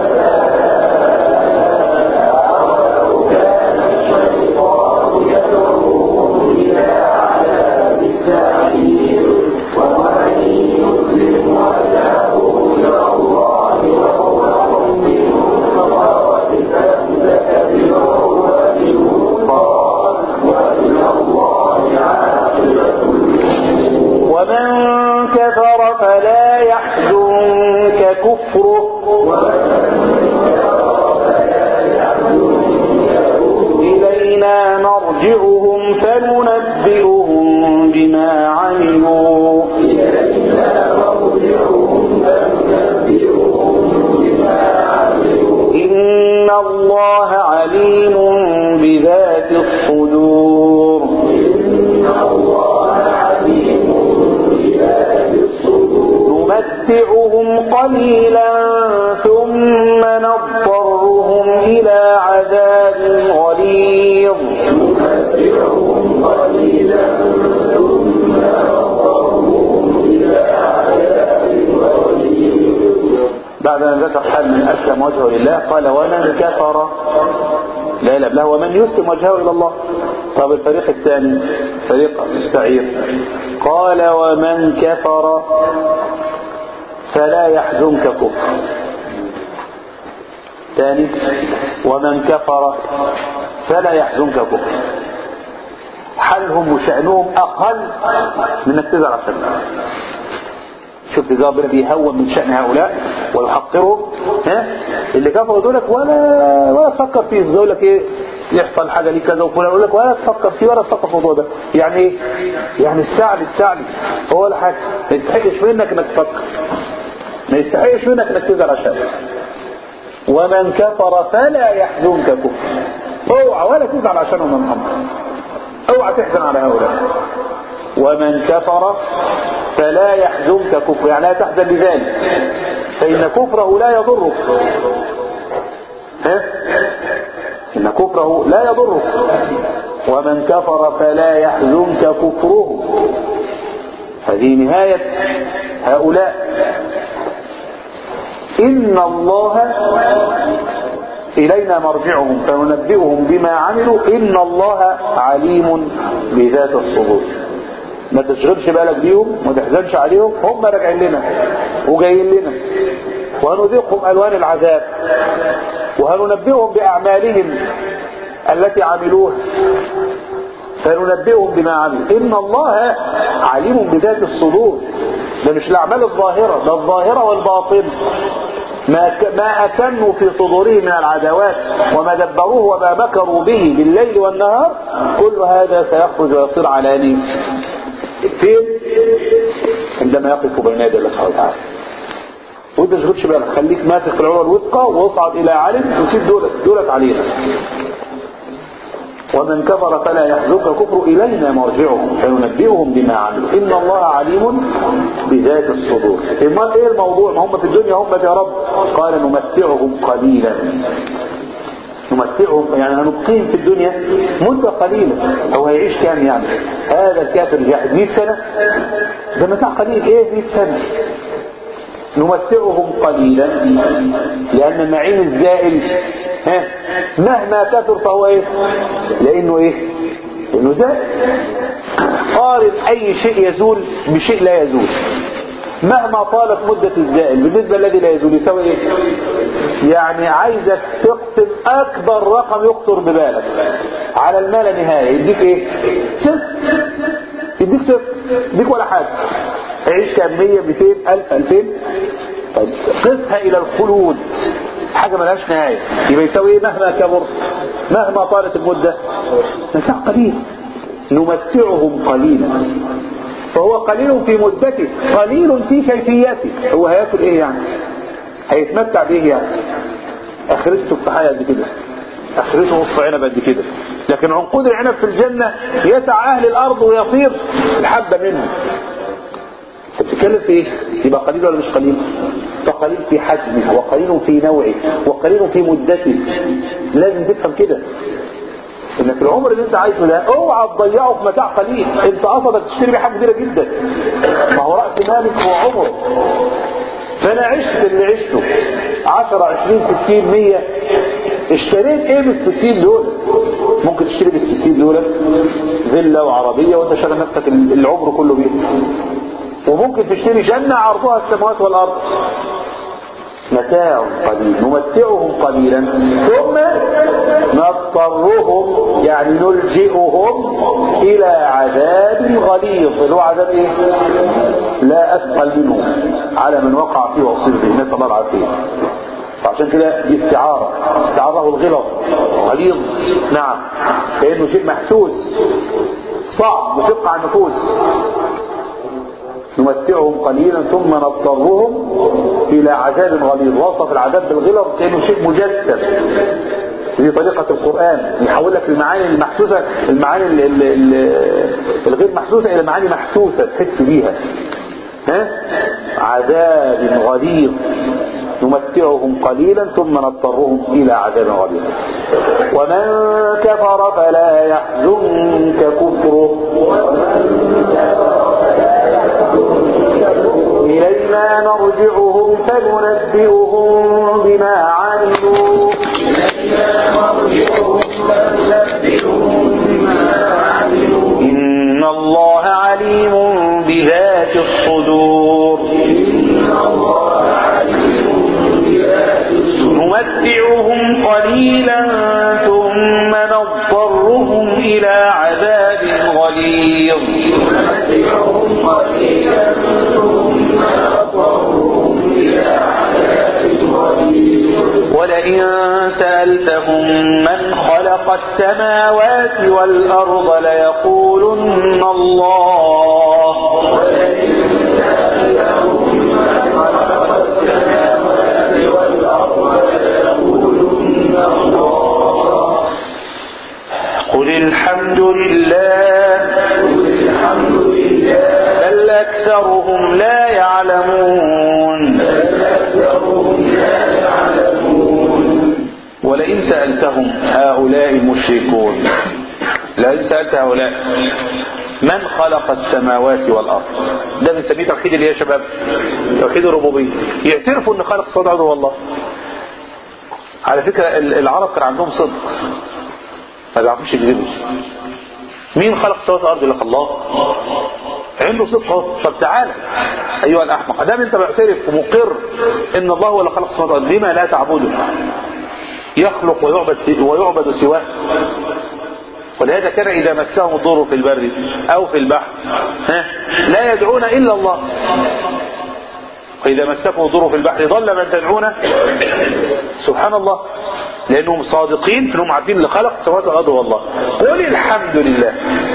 آباءنا ولو كان الشيطان يدعوهم إلى عذاب السعير ومن يسلم وجهه إلى الله وهو مؤمن فقد استمسك بالعروة الوثقى وإلى الله عاقبة ومن كفر فلا يحزنك كفره إلينا مرجعهم فننبئهم بما عملوا إن الله عليم بذات الصدور نمتعهم قليلا ثم نضطرهم إلى عذاب غليظ بعد أن ذكر حال من أسلم وجهه لله قال ومن كفر لا لا لا ومن يسلم وجهه إلى الله طب الفريق الثاني فريق السعير قال ومن كفر فلا يحزنك كفر ثاني ومن كفر فلا يحزنك كفر حالهم وشأنهم أقل من انك تزعل عشان شفت ازاي ربنا بيهون من شأن هؤلاء ويحقرهم ها اللي كفروا دولك ولا ولا تفكر فيه يقول لك ايه يحصل حاجه ليه كذا وفلان يقول لك ولا تفكر فيه ولا تفكر في الموضوع ده يعني ايه يعني استعلي استعلي هو ولا حاجه ما يستحقش منك انك تفكر ما يستحقش منك انك تزعل عشان ومن كفر فلا يحزنك كفر اوعى ولا تزعل عشانهم من امر اوعى تحزن على هؤلاء ومن كفر فلا يحزنك كفر يعني لا تحزن لذلك فإن كفره لا يضرك ها؟ إن كفره لا يضرك ومن كفر فلا يحزنك كفره هذه نهاية هؤلاء إن الله إلينا مرجعهم فننبئهم بما عملوا إن الله عليم بذات الصدور ما تشغلش بالك بيهم وما تحزنش عليهم هم راجعين لنا وجايين لنا وهنذيقهم الوان العذاب وهننبئهم باعمالهم التي عملوها فننبئهم بما عملوا ان الله عليم بذات الصدور ده مش الاعمال الظاهره ده الظاهره والباطن ما ما أكنوا في صدورهم من العداوات وما دبروه وما مكروا به بالليل والنهار كل هذا سيخرج ويصير علاني فين عندما يقف بين يدي الله سبحانه وتعالى وانت ما تشغلش بالك خليك ماسك في العروه الوثقى واصعد الى عالم وسيب دولت دولت علينا ومن كفر فلا يحزنك كفر إلينا مرجعهم فننبئهم بما عملوا إن الله عليم بذات الصدور امال ايه الموضوع ما هم في الدنيا هم يا رب قال نمتعهم قليلا نمتعهم يعني هنبقيهم في الدنيا مدة قليلة هو هيعيش كام يعني هذا الكافر جاحد 100 سنة ده متاع قليل ايه 100 سنة نمتعهم قليلا لأن النعيم الزائل ها مهما كثر فهو ايه لأنه ايه لأنه زائل قارن أي شيء يزول بشيء لا يزول مهما طالت مدة الزائل بالنسبة الذي لا يزول يساوي ايه يعني عايزك تقسم اكبر رقم يخطر ببالك على المال نهاية يديك ايه صفر يديك صفر يديك ولا حاجة عيش كام 100 200 1000 2000 طيب قسها الى الخلود حاجة ملهاش نهاية يبقى يساوي ايه مهما كبر مهما طالت المدة متاع قليل نمتعهم قليلا فهو قليل في مدته قليل في كيفيته هو هياكل ايه يعني هيتمتع بايه يعني اخرته تفاحية قد كده اخرته نصف عنب قد كده لكن عنقود العنب في الجنة يسع اهل الارض ويطير الحبة منها انت بتتكلم في ايه يبقى قليل ولا مش قليل فقليل في حجمه وقليل في نوعه وقليل في مدته لازم تفهم كده ان في العمر اللي انت عايشه ده اوعى تضيعه في متاع قليل انت قصدك تشتري بيه حاجه كبيره جدا ما هو راس مالك هو عمر فانا عشت اللي عشته 10 20 60 100 اشتريت ايه بال 60 دول ممكن تشتري بال 60 دول فيلا وعربيه وانت شغل نفسك العمر كله بيها وممكن تشتري جنه عرضها السماوات والارض متاع قليل نمتعهم قليلا ثم نضطرهم يعني نلجئهم الى عذاب غليظ اللي هو عذاب ايه لا اثقل منه على من وقع فيه واصيب به نسال الله العافيه فعشان كده دي استعارة استعاره الغلظ غليظ نعم لانه شيء محسوس صعب وشق على النفوس نمتعهم قليلا ثم نضطرهم الى عذاب غليظ وصف العذاب بالغلظ كانه شيء مجسد دي طريقة القرآن يحول لك المعاني المحسوسة المعاني ال ال ال الغير محسوسة إلى معاني محسوسة تحس بيها ها؟ عذاب غليظ نمتعهم قليلا ثم نضطرهم إلى عذاب غليظ ومن كفر فلا يحزنك كفره إلينا مرجعهم فننبئهم بما عملوا إن الله عليم بذات الصدور نمتعهم قليلا ثم نضطرهم إلى عذاب غليظ ولئن سألتهم من خلق السماوات والأرض ليقولن الله قل الحمد لله بل أكثرهم لا يعلمون ولئن سألتهم هؤلاء المشركون لئن سألت هؤلاء من خلق السماوات والأرض ده بنسميه توحيد اللي يا شباب توحيد الربوبية يعترفوا ان خلق السماوات والأرض هو الله على فكرة العرب كان عندهم صدق ما بيعرفوش يكذبوا مين خلق السماوات والأرض لك الله عنده صدق اهو طب تعالى ايها الاحمق ادام انت معترف ومقر ان الله هو اللي خلق السماوات والارض لما لا تعبده يخلق ويعبد ويعبد سواه ولهذا كان إذا مسهم الضر في البر أو في البحر ها لا يدعون إلا الله وإذا مسكم الضر في البحر ضل من تدعون سبحان الله لأنهم صادقين فإنهم عارفين اللي خلق سواد الأرض هو الله قل الحمد لله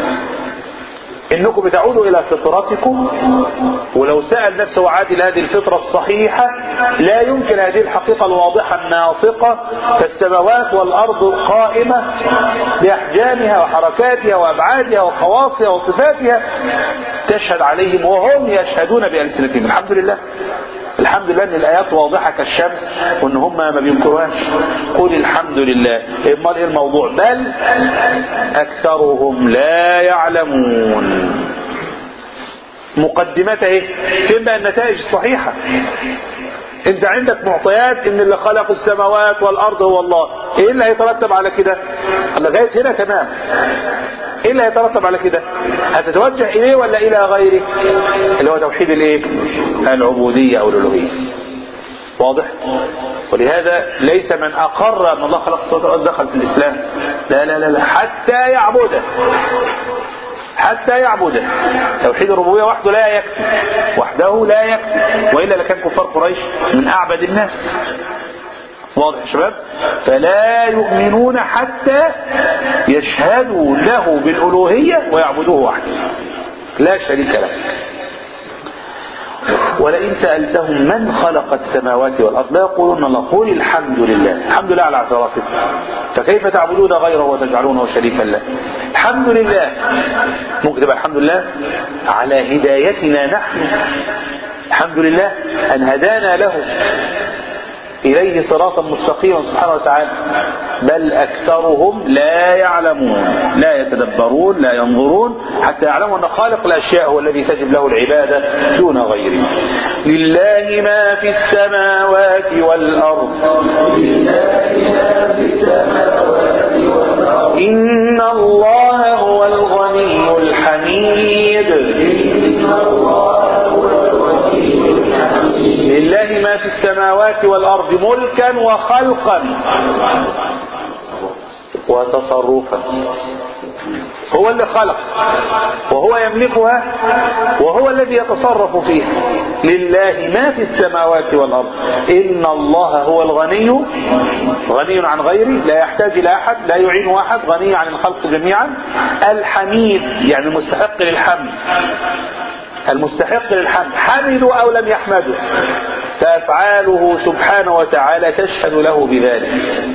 انكم بتعودوا الى فطرتكم ولو سأل نفسه وعاد الى هذه الفطرة الصحيحة لا يمكن هذه الحقيقة الواضحة الناطقة فالسماوات والارض قائمة باحجامها وحركاتها وابعادها وخواصها وصفاتها تشهد عليهم وهم يشهدون بألسنتهم الحمد لله الحمد لله ان الايات واضحه كالشمس وان هم ما بينكروهاش قل الحمد لله امال ايه الموضوع بل اكثرهم لا يعلمون مقدمتها ايه فين بقى النتائج الصحيحه انت عندك معطيات ان اللي خلق السماوات والارض هو الله ايه اللي هيترتب على كده لغايه هنا تمام ايه اللي هيترتب على كده هتتوجه اليه ولا الى غيره اللي هو توحيد الايه العبوديه او الالوهيه واضح ولهذا ليس من اقر ان الله خلق السماوات والارض دخل في الاسلام لا لا لا, لا. حتى يعبده حتى يعبده توحيد الربوبيه وحده لا يكفي وحده لا يكفي والا لكان كفار قريش من اعبد الناس واضح يا شباب فلا يؤمنون حتى يشهدوا له بالالوهيه ويعبدوه وحده لا شريك له ولئن سألتهم من خلق السماوات والأرض لا يقولون الله قل الحمد لله الحمد لله على اعترافكم فكيف تعبدون غيره وتجعلونه شريكا له الحمد لله ممكن تبقى الحمد لله على هدايتنا نحن الحمد لله أن هدانا له إليه صراطا مستقيما سبحانه وتعالى بل أكثرهم لا يعلمون لا يتدبرون لا ينظرون حتى يعلموا أن خالق الأشياء هو الذي تجب له العبادة دون غيره لله ما في السماوات والأرض لله ما في السماوات والأرض إن الله هو الغني الحميد إن الله هو الغني الحميد لله ما في السماوات والأرض ملكا وخلقا وتصرفا هو اللي خلق وهو يملكها وهو الذي يتصرف فيها لله ما في السماوات والأرض إن الله هو الغني غني عن غيره لا يحتاج إلى أحد لا يعين أحد غني عن الخلق جميعا الحميد يعني المستحق للحمد المستحق للحمد حمدوا أو لم يحمدوا فأفعاله سبحانه وتعالى تشهد له بذلك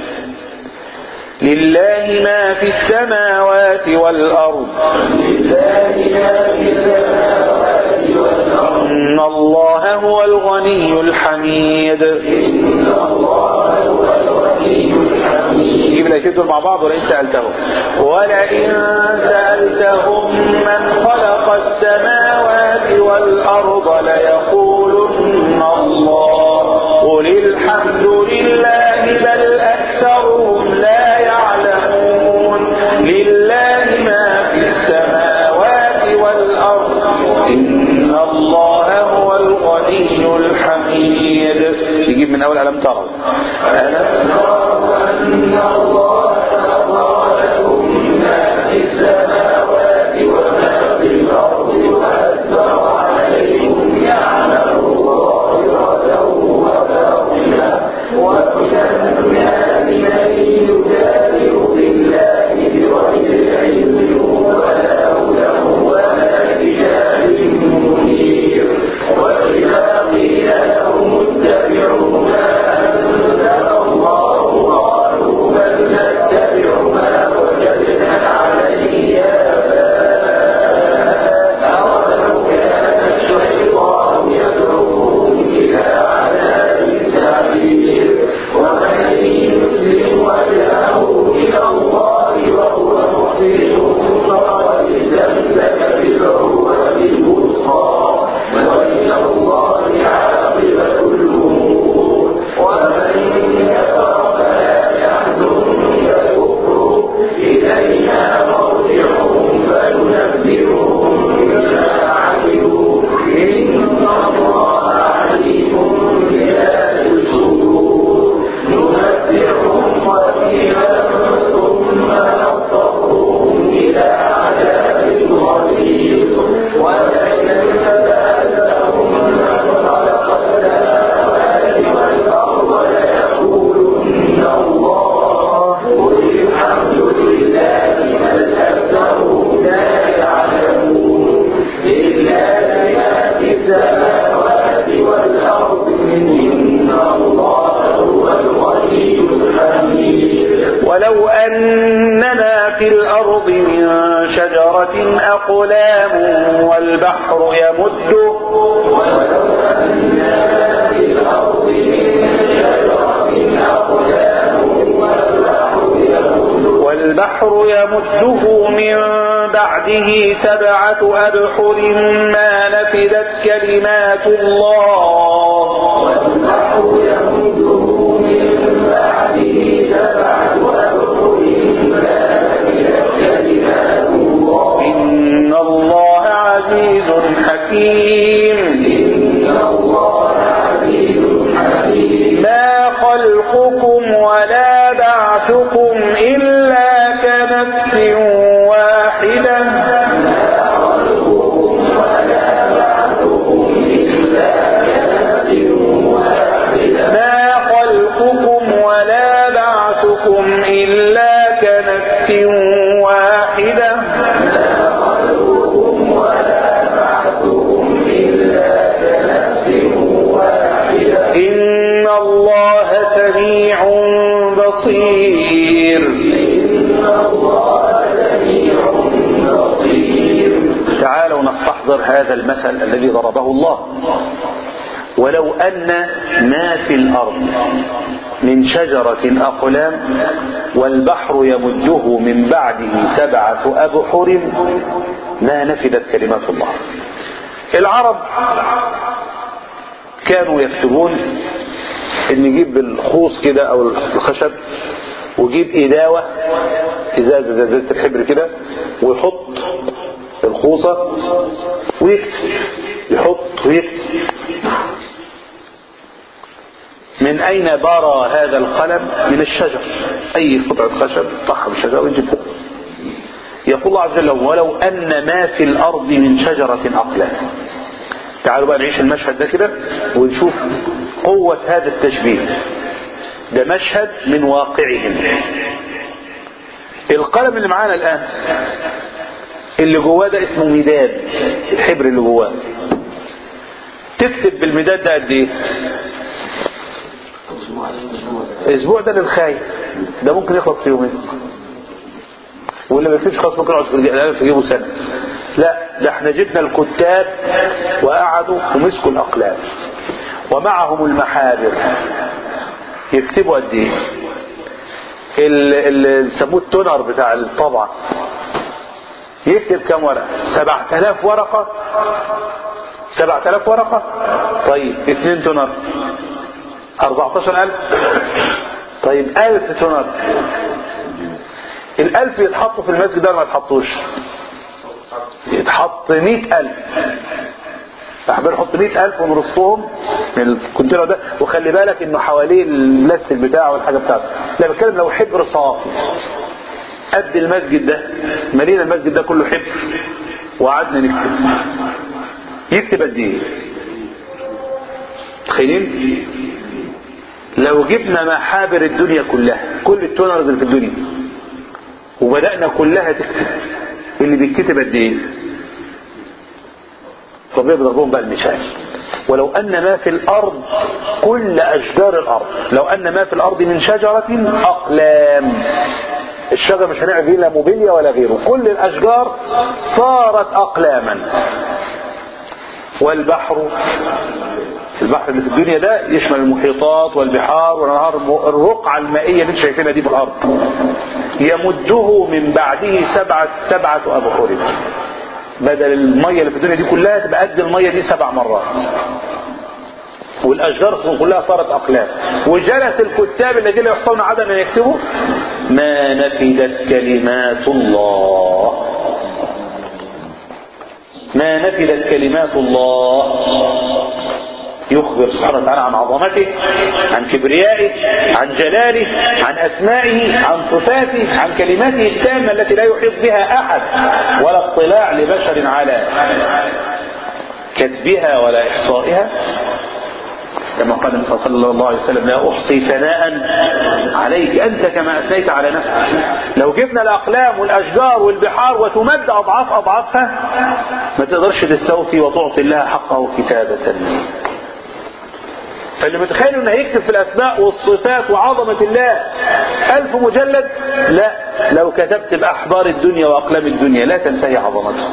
لله ما في السماوات والأرض لله ما في السماوات والأرض إن الله هو الغني الحميد إن الله هو الغني الحميد يجيب الأشياء دول مع بعض ولئن سألتهم ولئن سألتهم من خلق السماوات والأرض ليقولن الله قل الحمد لله بل أكثرهم لا يعلمون لله ما في السماوات والأرض إن الله هو الغني الحميد يجيب من أول ألم تروا ألم تروا أن الله خلق لكم ما في السماوات وما في الأرض وأسر عليكم نعمه ظاهرة وباطنة ومن الناس من يجادل بالله بغير علم ولا هدى ولا كتاب منير وإذا قيل لهم اتبعوا ما أنزل الله قالوا بل ولو أن ما في الأرض من شجرة أقلام والبحر يمده والبحر يمده من بعده سبعة أبحر ما نفدت كلمات الله إن الله عزيز حكيم ما خلقكم ولا بعثكم إلا كنفس واحدة ما خلقكم ولا بعثكم إلا كنفس واحدة إن الله سميع بصير تعالوا نستحضر هذا المثل الذي ضربه الله ولو أن ما في الأرض من شجرة أقلام والبحر يمده من بعده سبعة أبحر ما نفدت كلمات الله العرب كانوا يكتبون ان يجيب الخوص كده او الخشب ويجيب إداوة ازازة زي ازازة الحبر كده ويحط الخوصة ويكتب يحط ويكتب من أين برى هذا القلم من الشجر أي قطعة خشب طحها بالشجر ويجيبها يقول الله عز وجل ولو أن ما في الأرض من شجرة أقلام تعالوا بقى نعيش المشهد ده كده ونشوف قوة هذا التشبيه ده مشهد من واقعهم القلم اللي معانا الآن اللي جواه ده اسمه مداد الحبر اللي جواه تكتب بالمداد ده قد ايه اسبوع ده للخايف ده ممكن يخلص في يومين واللي ما يكتبش خلاص ممكن يقعد في القلم في جيبه سنه لا ده احنا جبنا الكتاب وقعدوا ومسكوا الاقلام ومعهم المحابر يكتبوا قد ايه اللي يسموه التونر بتاع الطبعه يكتب كم ورقه 7000 ورقه 7000 ورقه طيب 2 تونر 14000 طيب 1000 تونر الألف يتحطوا في المسجد ده ما يتحطوش يتحط مئة ألف احنا نحط مئة ألف ونرصهم من الكونتينر ده وخلي بالك انه حواليه اللستك بتاعه والحاجة بتاعته لا بتكلم لو حبر صافي قد المسجد ده ملينا المسجد ده كله حبر وقعدنا نكتب يكتب قد ايه تخيلين لو جبنا محابر الدنيا كلها كل التونرز اللي في الدنيا وبدأنا كلها تكتب اللي بيتكتب قد ايه ربنا بيضربهم بقى المثال ولو أن ما في الأرض كل أشجار الأرض لو أن ما في الأرض من شجرة أقلام الشجر مش هنعرف فيه لا موبيليا ولا غيره كل الأشجار صارت أقلاما والبحر البحر اللي في الدنيا ده يشمل المحيطات والبحار والانهار الرقعة المائية اللي انت شايفينها دي في الأرض يمده من بعده سبعة سبعة أبحر بدل المية اللي في الدنيا دي كلها تبقى قد المية دي سبع مرات والأشجار كلها صارت أقلام وجلس الكتاب الذين يحصلون عدم أن يكتبوا ما نفدت كلمات الله ما نفدت كلمات الله يخبر سبحانه وتعالى عن عظمته عن كبريائه عن جلاله عن أسمائه عن صفاته عن كلماته التامة التي لا يحيط بها أحد ولا اطلاع لبشر على كتبها ولا إحصائها كما قال النبي صلى الله عليه وسلم لا أحصي ثناء عليك أنت كما أثنيت على نفسك لو جبنا الأقلام والأشجار والبحار وتمد أضعاف أضعافها ما تقدرش تستوفي وتعطي لها حقه كتابة فاللي متخيل انه هيكتب في الاسماء والصفات وعظمة الله الف مجلد لا لو كتبت باحبار الدنيا واقلام الدنيا لا تنتهي عظمته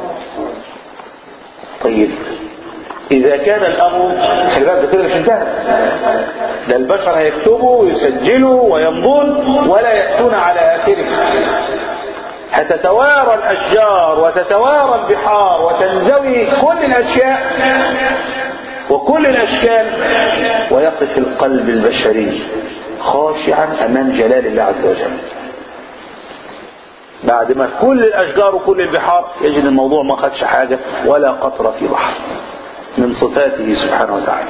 طيب إذا كان الأمر خلي بالك ده كده مش انتهى ده البشر هيكتبوا ويسجلوا ويمضون ولا يأتون على آخره هتتوارى الأشجار وتتوارى البحار وتنزوي كل الأشياء وكل الأشكال ويقف القلب البشري خاشعا أمام جلال الله عز وجل بعد ما كل الأشجار وكل البحار يجد الموضوع ما خدش حاجة ولا قطرة في بحر من صفاته سبحانه وتعالى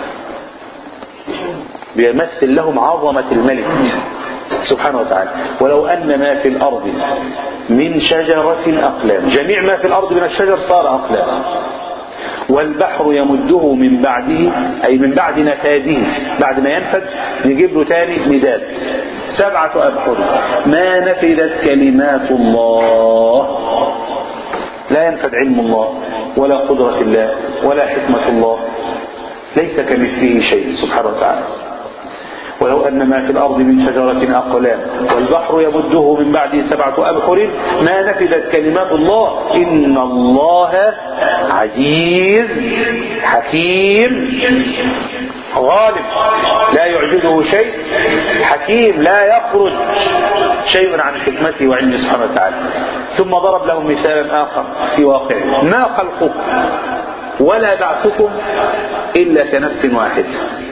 بيمثل لهم عظمة الملك سبحانه وتعالى ولو أن ما في الأرض من شجرة أقلام جميع ما في الأرض من الشجر صار أقلام والبحر يمده من بعده أي من بعد نفاده بعد ما ينفد نجيب له تاني مداد سبعة أبحر ما نفدت كلمات الله لا ينفد علم الله ولا قدرة الله ولا حكمة الله ليس كمثله شيء سبحانه وتعالى ولو أن ما في الأرض من شجرة أقلام والبحر يمده من بعده سبعة أبحر ما نفدت كلمات الله إن الله عزيز حكيم غالب لا يعجزه شيء حكيم لا يخرج شيء عن حكمته وعلمه سبحانه وتعالى ثم ضرب لهم مثالا آخر في واقعه ما خلقكم ولا بعثكم إلا كنفس واحدة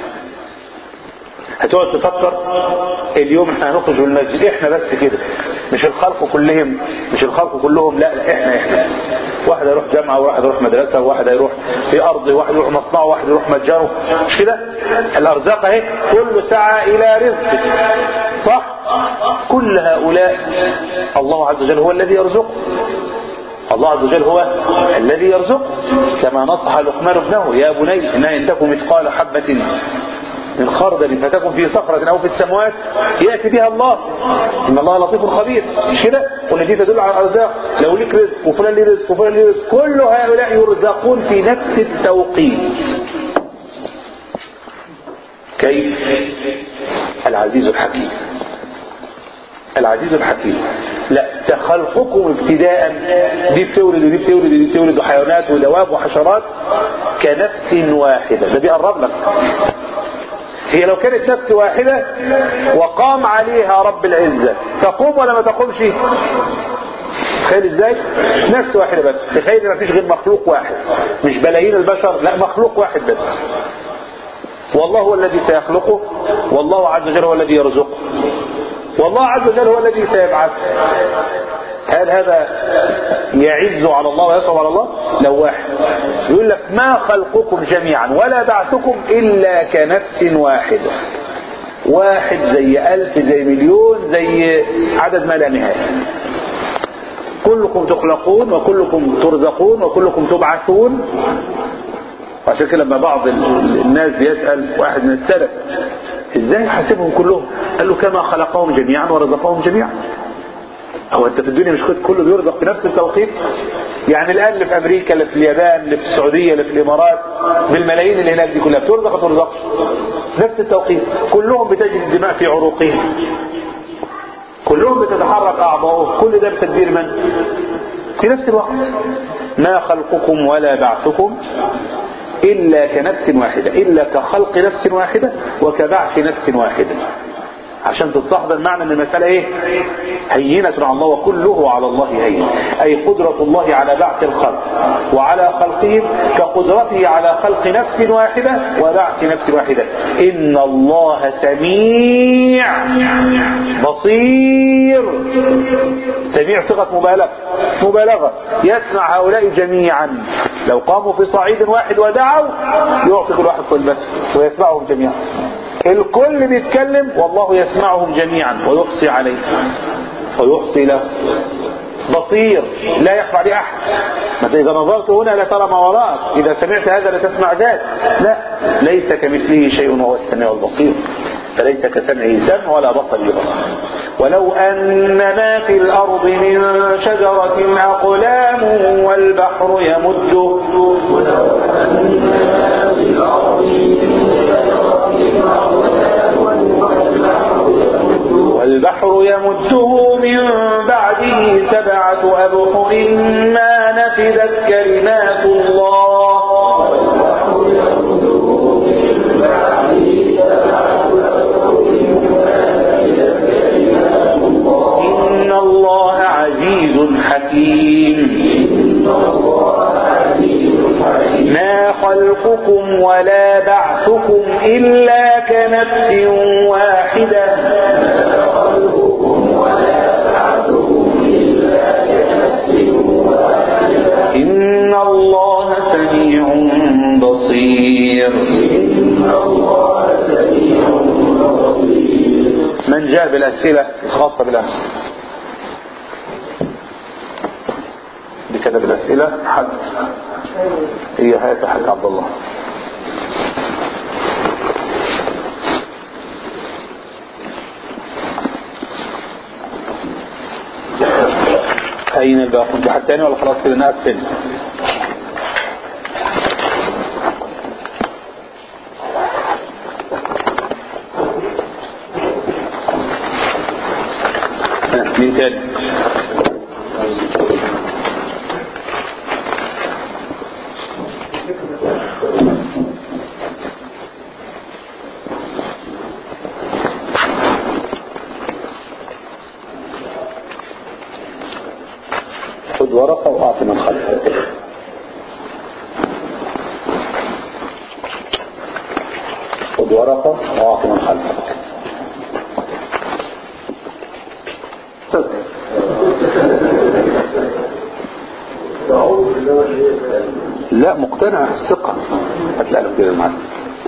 هتقعد تفكر اليوم احنا هنخرج من المسجد احنا بس كده مش الخلق كلهم مش الخلق كلهم لا لا احنا احنا واحد يروح جامعة وواحد يروح مدرسة وواحد يروح في أرضه وواحد يروح مصنعه وواحد يروح متجره مش كده الأرزاق اهي كل ساعة إلى رزق صح كل هؤلاء الله عز وجل هو الذي يرزقه الله عز وجل هو الذي يرزق كما نصح لقمان ابنه يا بني إنها إن تكن مثقال حبة من خردل فتكن في صخرة أو في السماوات يأتي بها الله إن الله لطيف خبير مش كده وإن دي تدل على الأرزاق لو ليك رزق وفلان ليه رزق وفلان ليه رزق كل هؤلاء يرزقون في نفس التوقيت كيف العزيز الحكيم العزيز الحكيم لا تخلقكم ابتداء دي بتولد ودي بتولد ودي بتولد وحيوانات ودواب وحشرات كنفس واحدة ده بيقرب لك هي لو كانت نفس واحدة وقام عليها رب العزة تقوم ولا ما تقومش تخيل ازاي نفس واحدة بس تخيل ما فيش غير مخلوق واحد مش بلايين البشر لا مخلوق واحد بس والله هو الذي سيخلقه والله عز وجل هو الذي يرزقه والله عز وجل هو الذي سيبعث هل هذا يعز على الله ويصعب على الله لو واحد يقول لك ما خلقكم جميعا ولا بعثكم إلا كنفس واحدة واحد زي ألف زي مليون زي عدد ما لا نهاية كلكم تخلقون وكلكم ترزقون وكلكم تبعثون وعشان كده لما بعض الناس بيسأل واحد من السلف ازاي حاسبهم كلهم قال له كما خلقهم جميعا ورزقهم جميعا هو انت في الدنيا مش كنت كله بيرزق في نفس التوقيت يعني الان اللي في امريكا اللي في اليابان اللي في السعوديه اللي في الامارات بالملايين اللي هناك دي كلها بترزق ولا ترزقش نفس التوقيت كلهم بتجري الدماء في عروقهم كلهم بتتحرك اعضاؤهم كل ده بتدبير من في نفس الوقت ما خلقكم ولا بعثكم إلا كنفس واحدة إلا كخلق نفس واحدة وكبعث نفس واحدة عشان تستحضر معنى ان المسألة ايه هينة على الله وكله على الله هين اي قدرة الله على بعث الخلق وعلى خلقهم كقدرته على خلق نفس واحدة وبعث نفس واحدة ان الله سميع بصير سميع صيغة مبالغة مبالغة يسمع هؤلاء جميعا لو قاموا في صعيد واحد ودعوا يعطي كل واحد كلمته ويسمعهم جميعا الكل بيتكلم والله يسمعهم جميعا ويحصي عليه ويحصي له بصير لا يخفى عليه احد مثلا اذا نظرت هنا لترى ما وراءك اذا سمعت هذا لتسمع ذاك لا ليس كمثله شيء وهو السميع البصير فليس كسمعه سمع ولا بصره بصر ولو أن ما في الأرض من شجرة أقلام والبحر يمده ولو أن ما في الأرض من شجرة يمده من بعده سبعة أبحر ما نفذت كلمات الله إن الله عزيز حكيم ما خلقكم ولا بعثكم إلا كنفس واحدة إن الله سميع بصير من جاء بالأسئلة الخاصة بالأمس دي كده بالأسئلة حد هي هات حاج عبد الله أين الباقي كنت حد تاني ولا خلاص كده نقفل ها، مين تاني خد ورقة وأعطي من خلفك خد ورقة وأعطي من خلفك لا مقتنع ثقة هتلاقي له كده معاك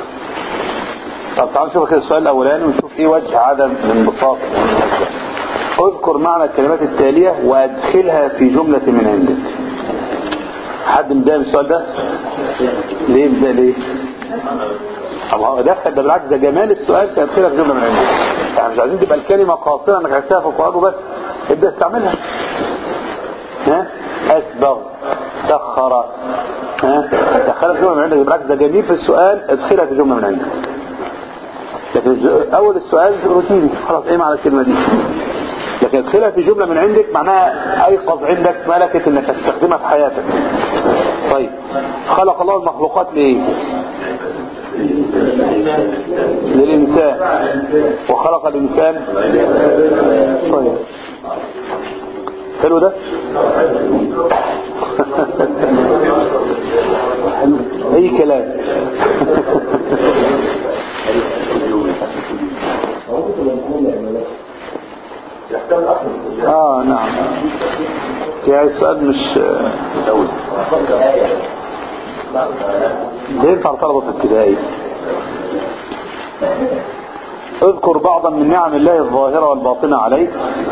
طب تعالوا نشوف كده السؤال الأولاني ونشوف إيه وجه عدم الانبساط اذكر معنى الكلمات التالية وادخلها في جملة من عندك حد مبدأ السؤال ده ليه مبدأ ليه طب هو دخل ده بالعكس ده جمال السؤال تدخلها في جملة من عندك يعني مش عايزين تبقى الكلمة قاصرة انك عرفتها في القرآن وبس ابدأ استعملها ها اسبغ سخر ها دخلها في جملة من عندك بالعكس ده جميل في السؤال ادخلها في جملة من عندك لكن الج- اول السؤال روتيني خلاص ايه معنى الكلمة دي لكن ادخلها في جملة من عندك معناها ايقظ عندك ملكة انك تستخدمها في حياتك طيب خلق الله المخلوقات ليه للإنسان وخلق الإنسان طيب حلو ده اي كلام اه نعم يعني السؤال مش ليه ينفع طلبة في ابتدائي اذكر بعضا من نعم الله الظاهرة والباطنة عليك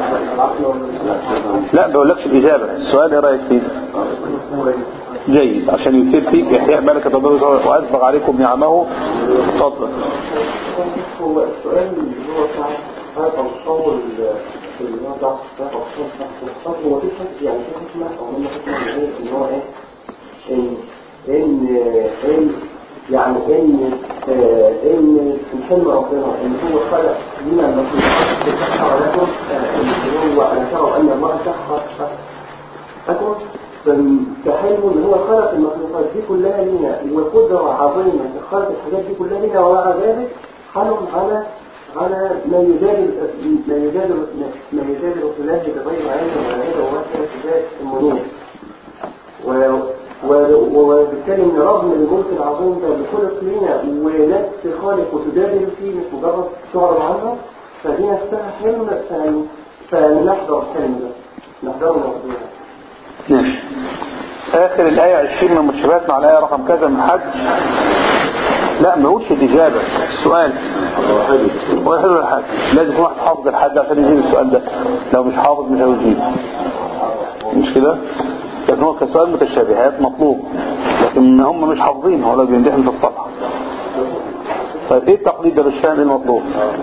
لا بقولكش الإجابة السؤال ايه رأيك فيه جيد عشان يثير فيك إحياء ملكة الله وأسبغ عليكم نعمه اتفضل هو السؤال اللي هو بتاع هذا التصور اللي هو بتاع التصور هو في حاجة يعني في حكمة أو هم حكمة اللي هي إن هو إيه إن إن إن يعني إن آه، إن الحلم ربنا إن هو خلق لنا المخلوقات سخر لكم آه، إن هو أنا ترى أن الله سخر لكم فحلم إن هو خلق المخلوقات دي كلها لنا وقدرة عظيمة خلق الحاجات دي كلها لنا ومع ذلك حلم على على ما يجادل ما يجادل ما يجادل في الله بغير علم ولا علم وما في ذات المنون و- و- وبالتالي ان رغم الملك العظيم ده بخلق لنا ونفس خالق وتجادل فيه مش مجرد تعرض عنه فدي نفسها حلم فن- فنحضر الحلم ده نحضره ونقضيه ماشي آخر الآية 20 من المتشابهات مع الآية رقم كذا من حد لا ما يقولش الإجابة السؤال هو حلو الحد لازم يكون واحد حافظ الحد عشان يجيب السؤال ده لو مش حافظ مش هيجيب مش كده لكن هو كسؤال متشابهات مطلوب لكن هم مش حافظين هو لو بيمتحن في الصفحة طيب ايه التقليد ده بالشام ايه المطلوب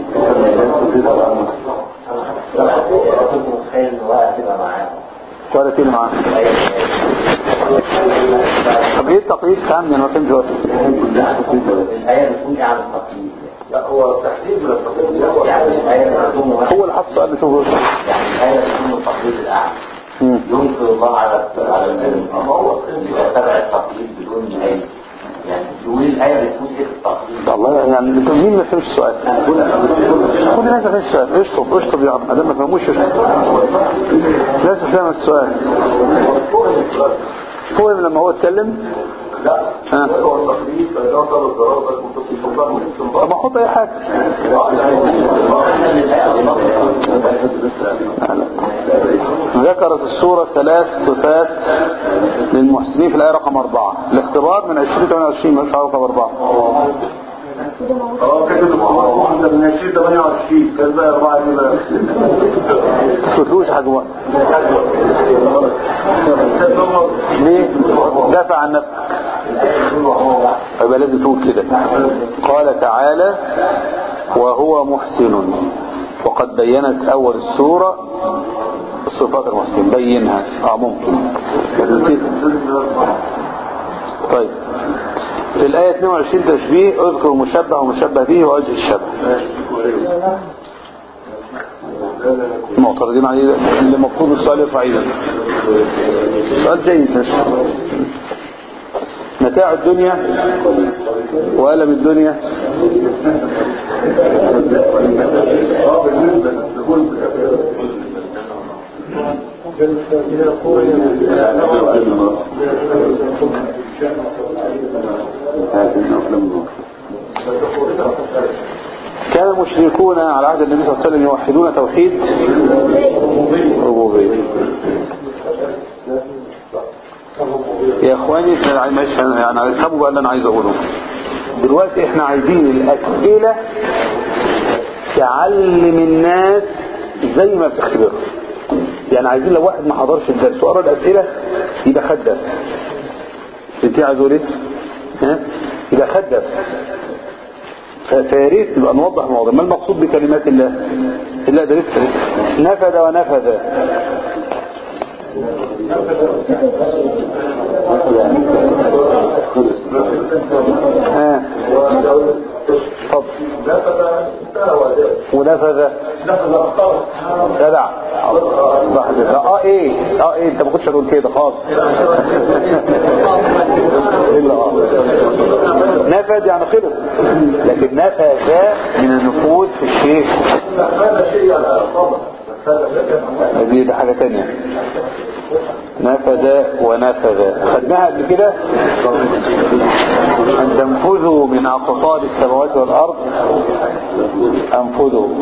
ولا تيجي معاه طب ايه التقليد فهمني انا ما فهمتش دلوقتي الآية بتقول إيه على التقليد لا هو تحديد من التقليد هو يعني الآية تكون هو اللي حط السؤال نشوفه يعني الآية تكون التقليد الأعلى مم. ينكر الله على على العلم هو يبقى تبع التقليد بدون علم يعني يقول الآية بتكون ايه في التقليد والله يعني انت مين ما فهمش السؤال كل الناس ما فهمش السؤال اشطب اشطب يا عم ادام ما فهموش اشطب الناس مش فاهمه السؤال فهم لما هو اتكلم لا ها. هو التقليد فده صار الضرورة المتصل طب ما احط اي حاجه ذكرت السورة ثلاث صفات للمحسنين في الآية رقم أربعة الاختبار من 20 28 مش علاقة بأربعة اه كده القرآن من 20 28 كان بقى أربعة دي بقى تسكتلوش حاجة بقى ليه؟ دافع عن نفسك يبقى لازم تقول كده قال تعالى وهو محسن وقد بينت أول السورة صفات المحسن بينها اه ممكن لكن كده. طيب في الآية 22 تشبيه اذكر مشبه ومشبه به ووجه الشبه معترضين عليه ده. اللي المفروض السؤال يرفع ايده سؤال جيد ماشي متاع الدنيا وألم الدنيا اه بالنسبة لكل كان المشركون على عهد النبي صلى الله عليه وسلم يوحدون توحيد ربوبية يا اخواني احنا مش يعني افهموا بقى اللي انا عايز اقوله دلوقتي احنا عايزين الاسئله تعلم الناس زي ما بتختبرهم يعني عايزين لو واحد ما حضرش الدرس وقرا الاسئله يبقى خد درس انت عايز اقول ايه؟ ها؟ يبقى خد درس ف- فيا ريت نبقى نوضح الموضوع ما المقصود بكلمات الله لا ده لسه لسه نفذ ونفذ ها اتفضل ونفذ جدع واحد اه ايه اه ايه انت ما كنتش هتقول كده خالص الا اه نفذ يعني خلص لكن نفذ من النفوذ في الشيء هذا شيء على الطبع دي ده حاجة تانية نفذ ونفذ خدناها قبل كده أن تنفذوا من أقطار السماوات والأرض أنفذوا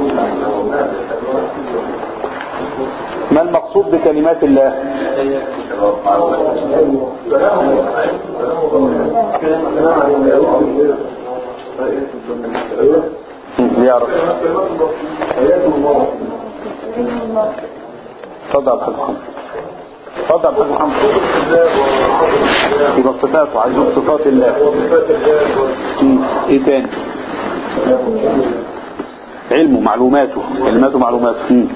ما المقصود بكلمات الله يعرف تفضل يا محمد تفضل يا محمد يبقى صفاته عايزين صفات الله مم. ايه تاني علمه معلوماته كلماته معلوماته مم.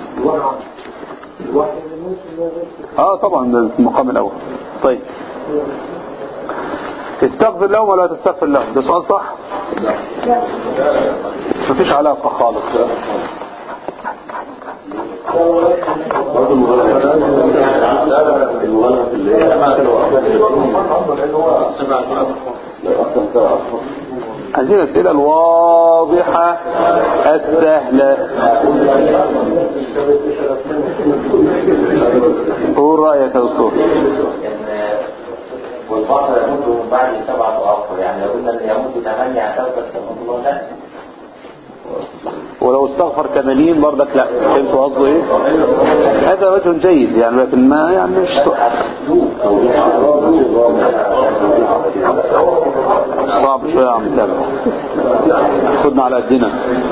اه طبعا ده المقام الاول طيب استغفر لهم ولا تستغفر لهم ده سؤال صح مفيش علاقة خالص هذه الأسئلة الواضحة السهلة قول رأيك يا دكتور والبحر يموت من بعد سبعة أبحر يعني لو قلنا إن يموت ثمانية اعتبر يموت الله لا ولو استغفر 80 برضك لا فهمت قصده ايه هذا وجه جيد يعني لكن ما يعني مش صعب شويه يا عم تابع خدنا على قدنا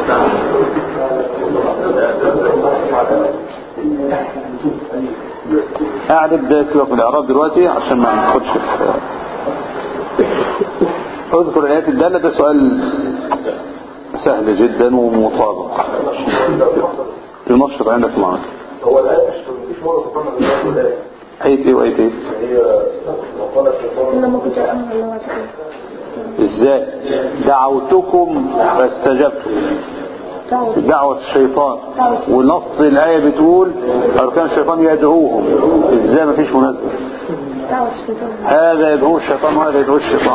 اعرف سيبك من الاعراب دلوقتي عشان ما ناخدش في- اذكر الايات الداله ده سؤال سهل جدا ومطابق ينشط عندك معنا هو الآية مش مش مرة تقرنا بالله الآية ايه ايه وايه ايه هي وقال الشيطان لما كنت أمر الله تعالى ازاي دعوتكم فاستجبتم دعوة الشيطان ونص الآية بتقول أركان الشيطان يدعوهم إزاي ما فيش مناسبة دعوة الشيطان هذا يدعو الشيطان وهذا يدعو الشيطان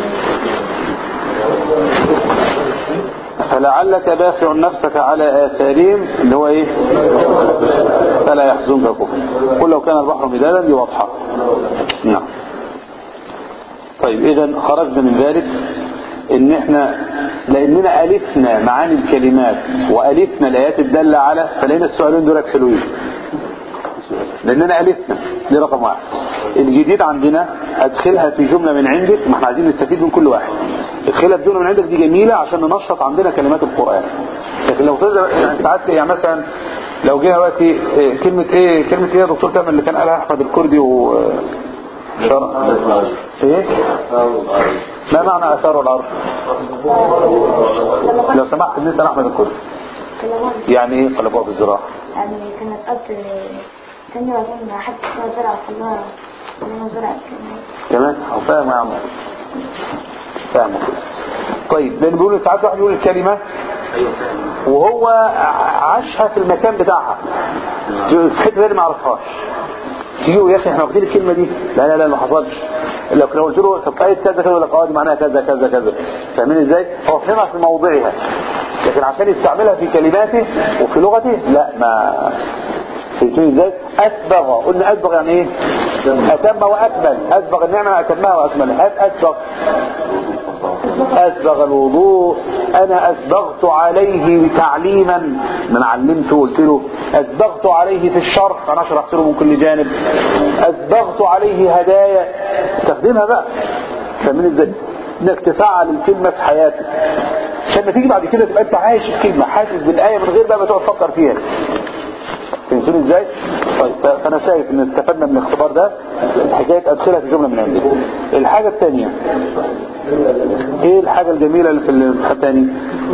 فلعلك باخع نفسك على آثارهم اللي هو ايه فلا يحزنك كفر قل لو كان البحر مدادا دي واضحة نعم طيب اذا خرجنا من ذلك ان احنا لاننا الفنا معاني الكلمات والفنا الايات الدالة على فلقينا السؤالين دول حلوين لاننا الفنا دي رقم واحد الجديد عندنا ادخلها في جملة من عندك ما احنا عايزين نستفيد من كل واحد ادخلها في جملة من عندك دي جميلة عشان ننشط عندنا كلمات القرآن لكن لو تقدر يعني ساعات يعني مثلا لو جه دلوقتي إيه، كلمة ايه كلمة ايه يا دكتور تامر اللي كان قالها احمد الكردي و شرع ايه ما معنى اثار الارض لو سمحت نسال احمد الكردي كلمات يعني ايه قلبوها بالزراعه يعني كانت أرض ثانية وبعدين حتى فيها زرع كلها كلها زرع كمان تمام او فاهم يا عم فاهم كويس طيب لان بيقولوا ساعات واحد يقول الكلمه وهو عاشها في المكان بتاعها في حته غير ما يعرفهاش تيجي يا اخي احنا واخدين الكلمه دي لا لا لا ما حصلش لو لو قلت له طب ايه كذا كذا يقول لك اه دي معناها كذا كذا كذا فاهمين ازاي هو فهمها في موضعها لكن عشان يستعملها في كلماته وفي لغته لا ما فهمتوني ازاي اسبغ قلنا اسبغ يعني ايه اتم واكمل اسبغ النعمه اتمها واكملها هات اسبغ أسبغ الوضوء أنا أسبغت عليه تعليما من علمته قلت له أسبغت عليه في الشرح أنا شرحت له من كل جانب أسبغت عليه هدايا استخدمها بقى فمن ازاي انك تفعل الكلمة في حياتك عشان ما تيجي بعد كده تبقى انت عايش الكلمة حاسس بالآية من غير بقى ما تقعد تفكر فيها فهمتوني ازاي؟ طيب ف- فانا شايف ان استفدنا من الاختبار ده حكاية ادخلها في جملة من عندي الحاجة الثانية ايه الحاجة الجميلة اللي في الامتحان الثاني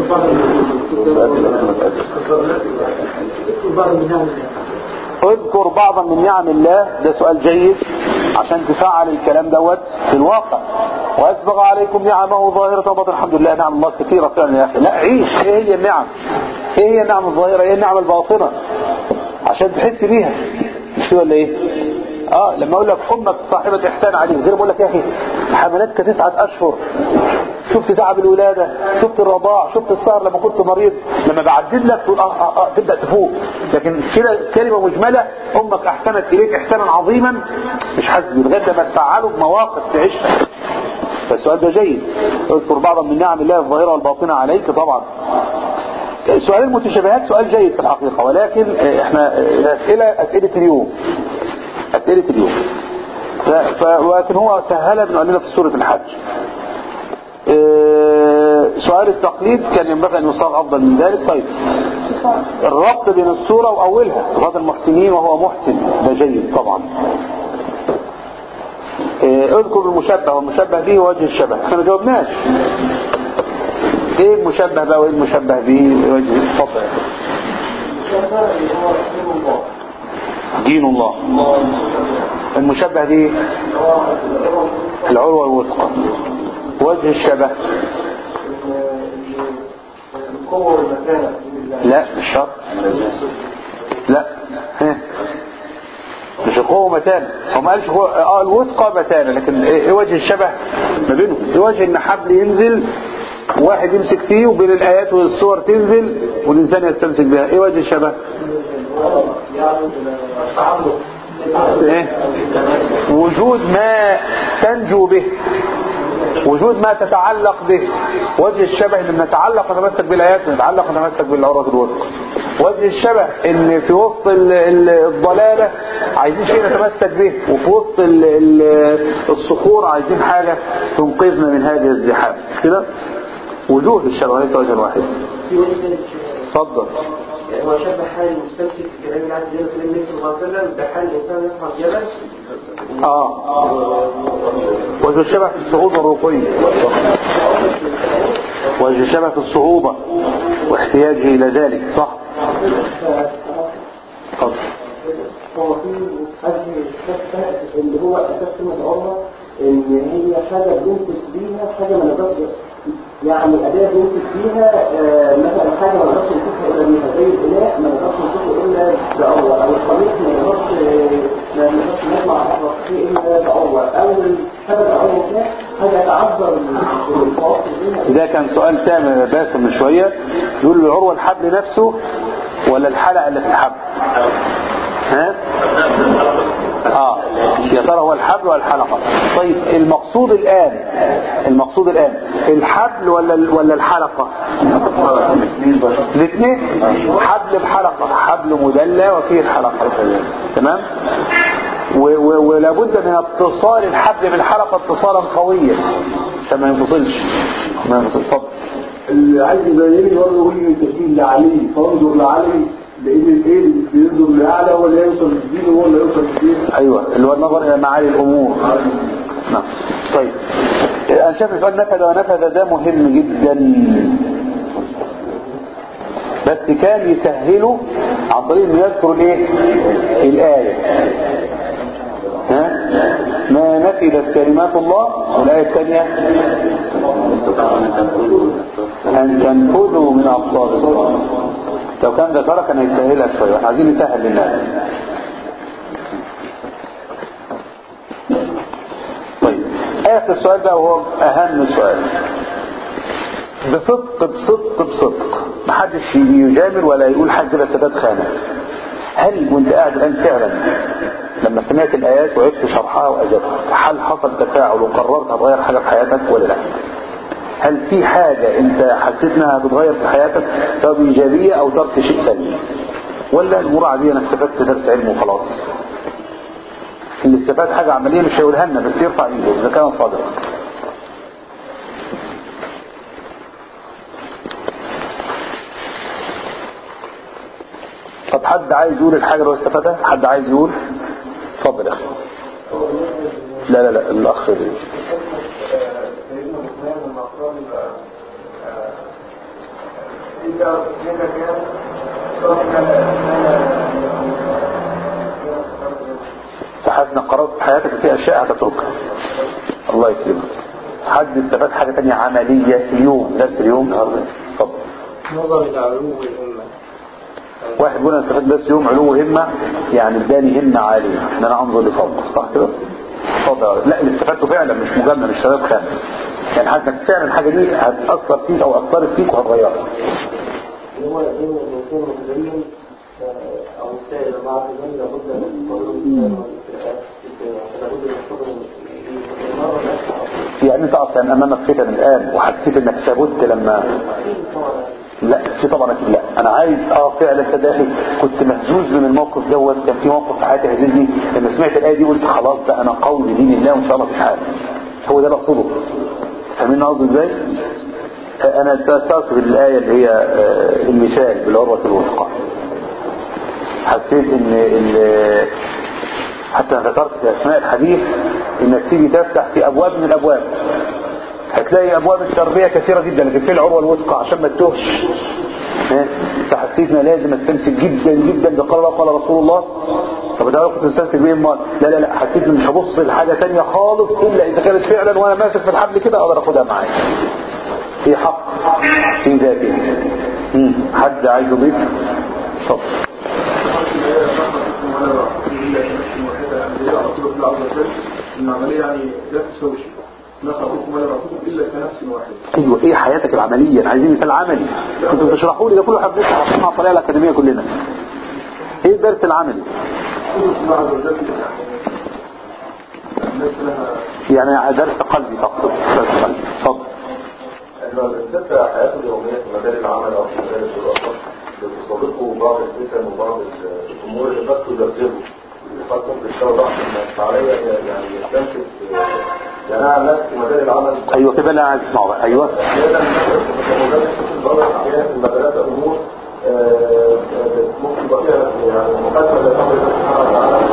اذكر بعضا من نعم الله ده سؤال جيد عشان تفعل الكلام دوت في الواقع واسبغ عليكم نعمه ظاهرة وباطنة الحمد لله نعم الله كثيرة فعلا يا اخي لا عيش ايه هي النعم ايه هي النعم الظاهرة ايه النعم الباطنة عشان تحس بيها مش كده ولا ايه اه لما اقول لك امك صاحبة احسان عليك غير بقول لك يا اخي حملتك تسعة اشهر شفت تعب الولادة شفت الرضاع شفت السهر لما كنت مريض لما بعدد لك تقول آه آه آه تبدأ تفوق لكن كده كلمة مجملة امك احسنت اليك احسانا عظيما مش حسبي لغاية لما تفعله بمواقف تعيشها فالسؤال ده جيد اذكر بعضا من نعم الله الظاهرة والباطنة عليك طبعا سؤال المتشابهات سؤال جيد في الحقيقة ولكن احنا الأسئلة أسئلة اليوم أسئلة اليوم ف... ف... ولكن هو سهلها بنقول لنا في سورة الحج اه... سؤال التقليد كان ينبغي أن يصاغ أفضل من ذلك طيب الربط بين السورة وأولها صفات المحسنين وهو محسن ده جيد طبعا اه... اذكر المشبه والمشبه به وجه الشبه احنا ما جاوبناش ايه المشبه بقى وايه المشبه به وجه الفضل دين الله المشبه به العروة الوثقى وجه الشبه القوة والمكانة لا مش شرط لا ها. مش القوة متانة هو ما قالش هو اه الوثقى متانة لكن ايه إيه وجه الشبه ما بينهم ايه وجه ان حبل ينزل واحد يمسك فيه وبين الايات والصور تنزل والانسان يستمسك بها ايه وجه الشبه ايه وجود ما تنجو به وجود ما تتعلق به وجه الشبه ان نتعلق ونتمسك بالايات ونتعلق ونتمسك بالعروة الوثقى وجه الشبه ان في وسط ال- ال- الضلالة عايزين شيء نتمسك به وفي وسط ال- ال- الصخور عايزين حاجة تنقذنا من هذه الزحام مش كده وجوه الشبه ليس وجه واحد في وجه ثاني اتفضل يعني هو شبه حال المستمسك بكلام الله عز وجل كلام النبي صلى الله عليه وسلم بحال الانسان يصعد جبل اه وجه الشبه في الصعوبة الرقية وجه الشبه في الصعوبة واحتياجه إلى ذلك صح اتفضل هو في هذه الشبه اللي هو اساس كلمه عمره ان هي حاجه بنمسك بيها حاجه ما نقدرش يعني أداة يمكن فيها آه، مثلا حاجة ما نقدرش نشوفها إلا بيها زي الإناء ما نقدرش نشوفه إلا بأول أو الخليط ما نقدرش ما نقدرش نطلع فيه إلا بأول أو السبب أول ده حاجة تعذر الفواصل بينها ده كان سؤال تام باسم من شوية يقول له العروة الحبل نفسه ولا الحلقة اللي في الحبل ها اه يا ترى هو الحبل ولا الحلقة طيب المقصود الآن المقصود الآن الحبل ولا ولا الحلقة الاثنين حبل بحلقة حبل مدلى وفيه الحلقة تمام و- و- ولابد من اتصال الحبل بالحلقة اتصالا قويا عشان ما ينفصلش ما ينفصلش اتفضل اللي عايز يبين لي برضه يقول لي التسجيل لعلي فانظر لعلي لان الايه اللي بينظر لاعلى هو اللي يوصل للدين وهو اللي يوصل للدين ايوه اللي هو النظر الى معالي الامور نعم طيب انا شايف سؤال نفذ ونفذ ده مهم جدا بس كان يسهله عن طريق انه يذكر الايه الايه ها ما نفذت كلمات الله والايه الثانيه ان تنفذوا من اقطار الصراط لو كان ذكرها كان هيسهلها شويه احنا عايزين نسهل للناس طيب اخر سؤال بقى وهو اهم سؤال بصدق بصدق بصدق محدش يجامل ولا يقول حاجه كده سداد خانه هل وانت قاعد الان فعلا لما سمعت الايات وعرفت شرحها واجبت هل حصل تفاعل وقررت هتغير حاجه في حياتك ولا لا هل في حاجه انت حسيت انها بتغير في حياتك سواء بايجابيه او ترك شيء سلبي ولا الامور عاديه انا استفدت درس علم وخلاص اللي استفاد حاجه عمليه مش هيقولها لنا بس يرفع ايده اذا كان صادق طب حد عايز يقول الحاجة اللي هو استفادها حد عايز يقول اتفضل يا اخي لا لا لا الاخ ده سيدنا لقمان لما قال إذا كان فحسنا قررت في حياتك في اشياء هتتركها الله يكرمك حد استفاد حاجة تانية عملية اليوم نفس اليوم اتفضل نظر إلى علو الأمة واحد بيقول انا استفدت بس يوم علو همة يعني اداني همة عالية ان انا انظر لفوق صح كده اتفضل لا اللي استفدته فعلا مش مجمل مش شباب خام يعني حاسس فعلا الحاجة دي هتأثر فيك او اثرت فيك وهتغيرك هو دايما الإنسان متدين آه، أو سائر مع الإيمان لابد من قبول الإيمان والابتلاءات لابد من قبول الإيمان والأسعى يعني انت اصلا امامك فتن الان وحسيت انك ثبت لما لا في طبعا اكيد لا انا عايز اه فعلا صدقني كنت مهزوز من الموقف دوت كان في موقف في حياتي هززني لما سمعت الايه دي قلت خلاص ده انا قوي بدين الله وان شاء الله في حاجه هو ده اللي اقصده فاهمين قصدي ازاي؟ آه، انا تاثرت بالايه اللي هي آه، المثال بالعروه الوثقى حسيت ان ال- حتى أنا ذكرت في اثناء الحديث انك تيجي تفتح في ابواب من الابواب هتلاقي ابواب التربيه كثيره جدا لكن في العروه الوثقى عشان ما تتوهش ها؟ فحسيت ان لازم استمسك جدا جدا بقال الله قال رسول الله طب ده كنت مستمسك بيه امال لا لا لا حسيت ان مش هبص لحاجه ثانيه خالص الا اذا كانت فعلا وانا ماسك في الحبل كده اقدر اخدها معايا في حق في ذاته مم. حد عايز يضيف اتفضل العملية يعني لا تساوي شيء لا خلقكم ولا بعثكم إلا كنفس واحدة ايوه ايه حياتك العمليه عايزين مثال عملي كنتوا بتشرحوا لي ده كله حبيت على الطريقه الاكاديميه كلنا ايه الدرس العملي كل الله عز وجل يعني ليس لها يعني درس قلبي تقصد درس قلبي اتفضل أن الإنسان في حياته اليومية في مجال العمل أو في مجال الدراسة بتصادقه بعض الفتن وبعض الأمور اللي قد تزلزله اللي قد ممكن تشتغل ضعف فعليه يعني يستمسك يعني أنا عن نفسي في مجال العمل ايوه كده اللي انا عايز اسمعه بقى ايوه لازم نتمرن أحيانا في مجالات الأمور آه، ممكن يبقى فيها يعني مقدمة للأمر سبحانه وتعالى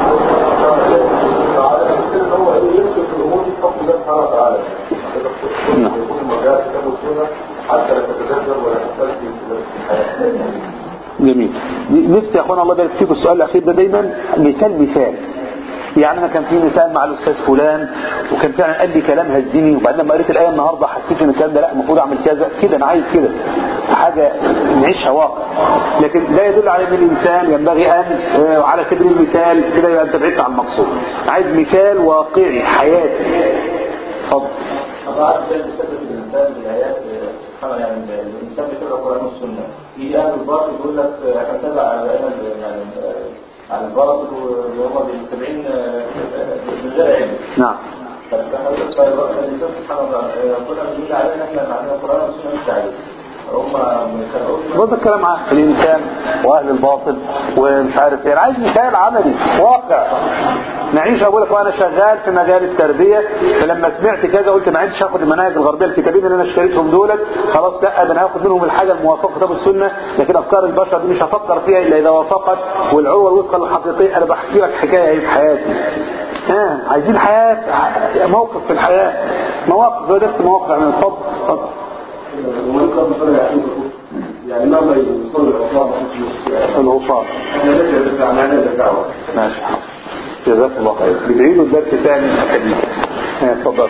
فعلى الإنسان إن هو يمسك في الأمور دي بحكم الله سبحانه وتعالى نعم. يكون المجال كتاب والسنة حتى لا تتذكر ولا تستلقي في الحياة جميل نفسي يا اخوانا الله يبارك فيكم السؤال الاخير ده دايما مثال مثال يعني انا كان في مثال مع الاستاذ فلان وكان فعلا قال لي كلام هزني وبعدين لما قريت الايه النهارده حسيت ان الكلام ده لا المفروض اعمل كذا كده انا عايز كده حاجه نعيشها واقع لكن ده يدل على ان الانسان ينبغي ان آه، على سبيل المثال كده يبقى انت بعدت عن المقصود عايز مثال واقعي حياتي اتفضل طبعا ده بيثبت الانسان بالايات سبحان الله يعني الانسان بيتبع القران والسنه في اهل الباطل يقول لك احنا نتبع ابائنا يعني على الباطل وهم متبعين من غير علم نعم فالإنسان سبحان الله كنا بنقول علينا احنا عندنا القرآن والسنة مش عليه هم يتبعون بص الكلام عن الانسان واهل الباطل ومش عارف ايه أنا عايز مثال عملي واقع نعيش اقول لك وانا شغال في مجال التربيه فلما سمعت كذا قلت ما عدتش هاخد المناهج الغربيه الكتابين اللي انا اشتريتهم دولت خلاص لا ده انا هاخد منهم الحاجه الموافقه كتاب السنه لكن افكار البشر دي مش هفكر فيها الا اذا وافقت والعروه الوثقى الحقيقيه انا بحكي لك حكايه اهي في حياتي ها عايزين حياه موقف في الحياه مواقف بدات مواقف من الفضل اتفضل ومن قبل فرع يعطيك يعني مهما يوصل العصام الغفران احنا نرجع ندافع عنها دعوه ماشي جزاك الله خير بتعيدوا الدرس ثاني اكاديمي ها، اتفضل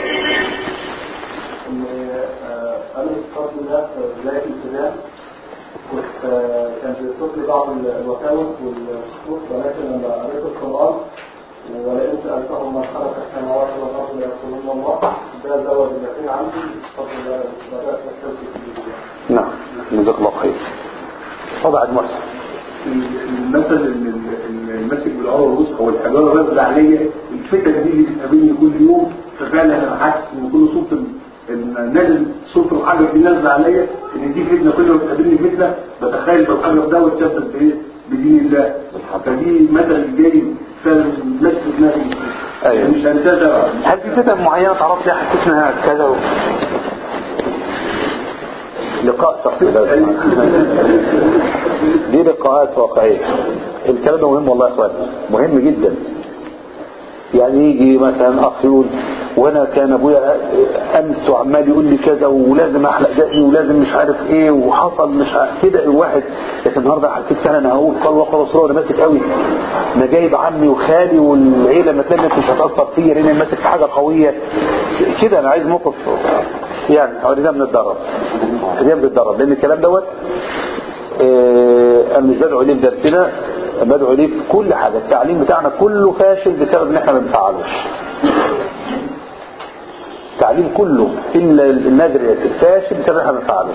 ان آه، انا الفصل ده في بدايه الابتداء كنت آه، كان بيوصف لي بعض الوساوس والخطوط ولكن لما قريت القران ولئن سالتهم من خلق السماوات والارض ليقولون الله ده زود اليقين عندي بفضل الله بدات استلقي في نعم جزاك الله خير وضع المحسن المثل ال- ال- المسك بالعروه الوثقى والحجاره نازل عليا الفتن دي اللي بتقابلني كل يوم ففعلا انا حاسس ان كل صوت ال- ال- نازل صوت الحجر دي نازله عليا ان دي فتنه كل ما بتقابلني فتنه بتخيل بالحجر ده واتشبث بايه؟ بدين الله فدي مثل جاي فعلا ماسك في دماغي أيوة. مش هنساه ده هل في فتن معينة تعرف لي حسيت انها كذا و... لقاء شخصي دي لقاءات واقعية الكلام ده مهم والله يا اخوان مهم جدا يعني يجي مثلا اخ يقول وانا كان ابويا امس وعمال يقول لي كذا ولازم احلق دقني ولازم مش عارف ايه وحصل مش عارف كده الواحد لكن النهارده حسيت فعلا انا هقول قال وقال رسول الله انا ماسك قوي انا جايب عمي وخالي والعيله ما تلاقي مش هتاثر فيا لان أنا ماسك في حاجه قويه كده انا عايز موقف يعني هو ده بنتدرب ده بنتدرب لان الكلام دوت آه، انا مش بدعو ليه في درسنا بدعو ليه في كل حاجه التعليم بتاعنا كله فاشل بسبب ان احنا ما بنفعلوش التعليم كله الا النادر ياسر فاشل بسبب ان احنا ما بنفعلوش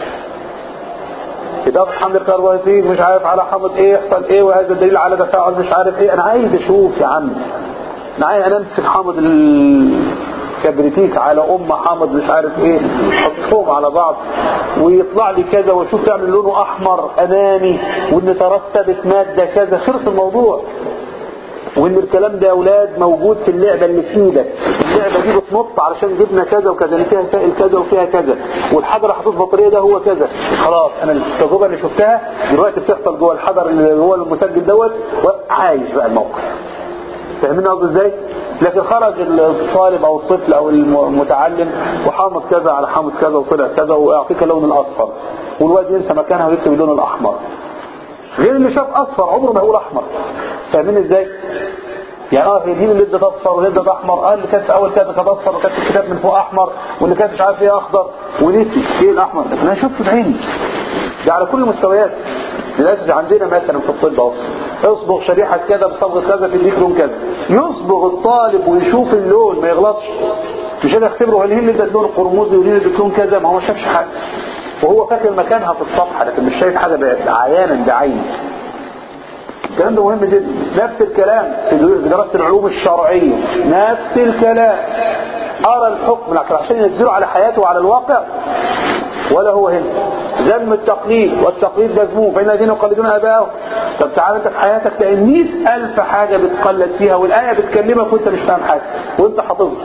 إضافة حمل الكربوهيدرات مش عارف على حمض ايه يحصل ايه وهذا دليل على تفاعل مش عارف ايه انا عايز اشوف يا عم انا عايز انا امسك حامض الكبريتيك على ام حامض مش عارف ايه احطهم على بعض ويطلع لي كذا واشوف تعمل لونه احمر امامي وان ترتبت ماده كذا خلص الموضوع وان الكلام ده يا اولاد موجود في اللعبه اللي في ايدك اللعبه دي بتنط علشان جبنا كذا وكذا اللي فيها سائل كذا وفيها كذا والحجر اللي حاطط بطاريه ده هو كذا خلاص انا التجربه اللي شفتها دلوقتي بتحصل جوه الحجر اللي هو المسجل دوت وعايش بقى الموقف فاهمين قصدي ازاي لكن خرج الطالب او الطفل او المتعلم وحامض كذا على حامض كذا وطلع كذا واعطيك اللون الاصفر والواد ينسى مكانها ويكتب اللون الاحمر غير اللي شاف اصفر عمره ما يقول احمر فاهمين ازاي يعني اه هي دي اللي ادت اصفر واللي ادت احمر اه اللي كانت في اول كانت كانت اصفر وكانت الكتاب من فوق احمر واللي كانت مش عارف ايه اخضر ونسي ايه الاحمر لكن انا شفته بعيني ده على كل المستويات للاسف عندنا مثلا في الطب اهو اصبغ شريحه كذا بصبغه كذا في لون كذا يصبغ الطالب ويشوف اللون ما يغلطش مش انا اختبره هل هي اللي ادت لون قرمزي وليه ادت لون كذا ما هو ما شافش حاجه وهو فاكر مكانها في الصفحه لكن مش شايف حاجه بقت عيانا بعينه الكلام ده مهم جدا نفس الكلام في دراسة العلوم الشرعية نفس الكلام أرى الحكم عشان ينزله على حياته وعلى الواقع ولا هو هنا ذم التقليد والتقليد مذموم فإن الذين يقلدون آباءهم طب تعال أنت في حياتك تلاقي 100000 حاجة بتقلد فيها والآية بتكلمك وأنت مش فاهم حاجة وأنت حافظها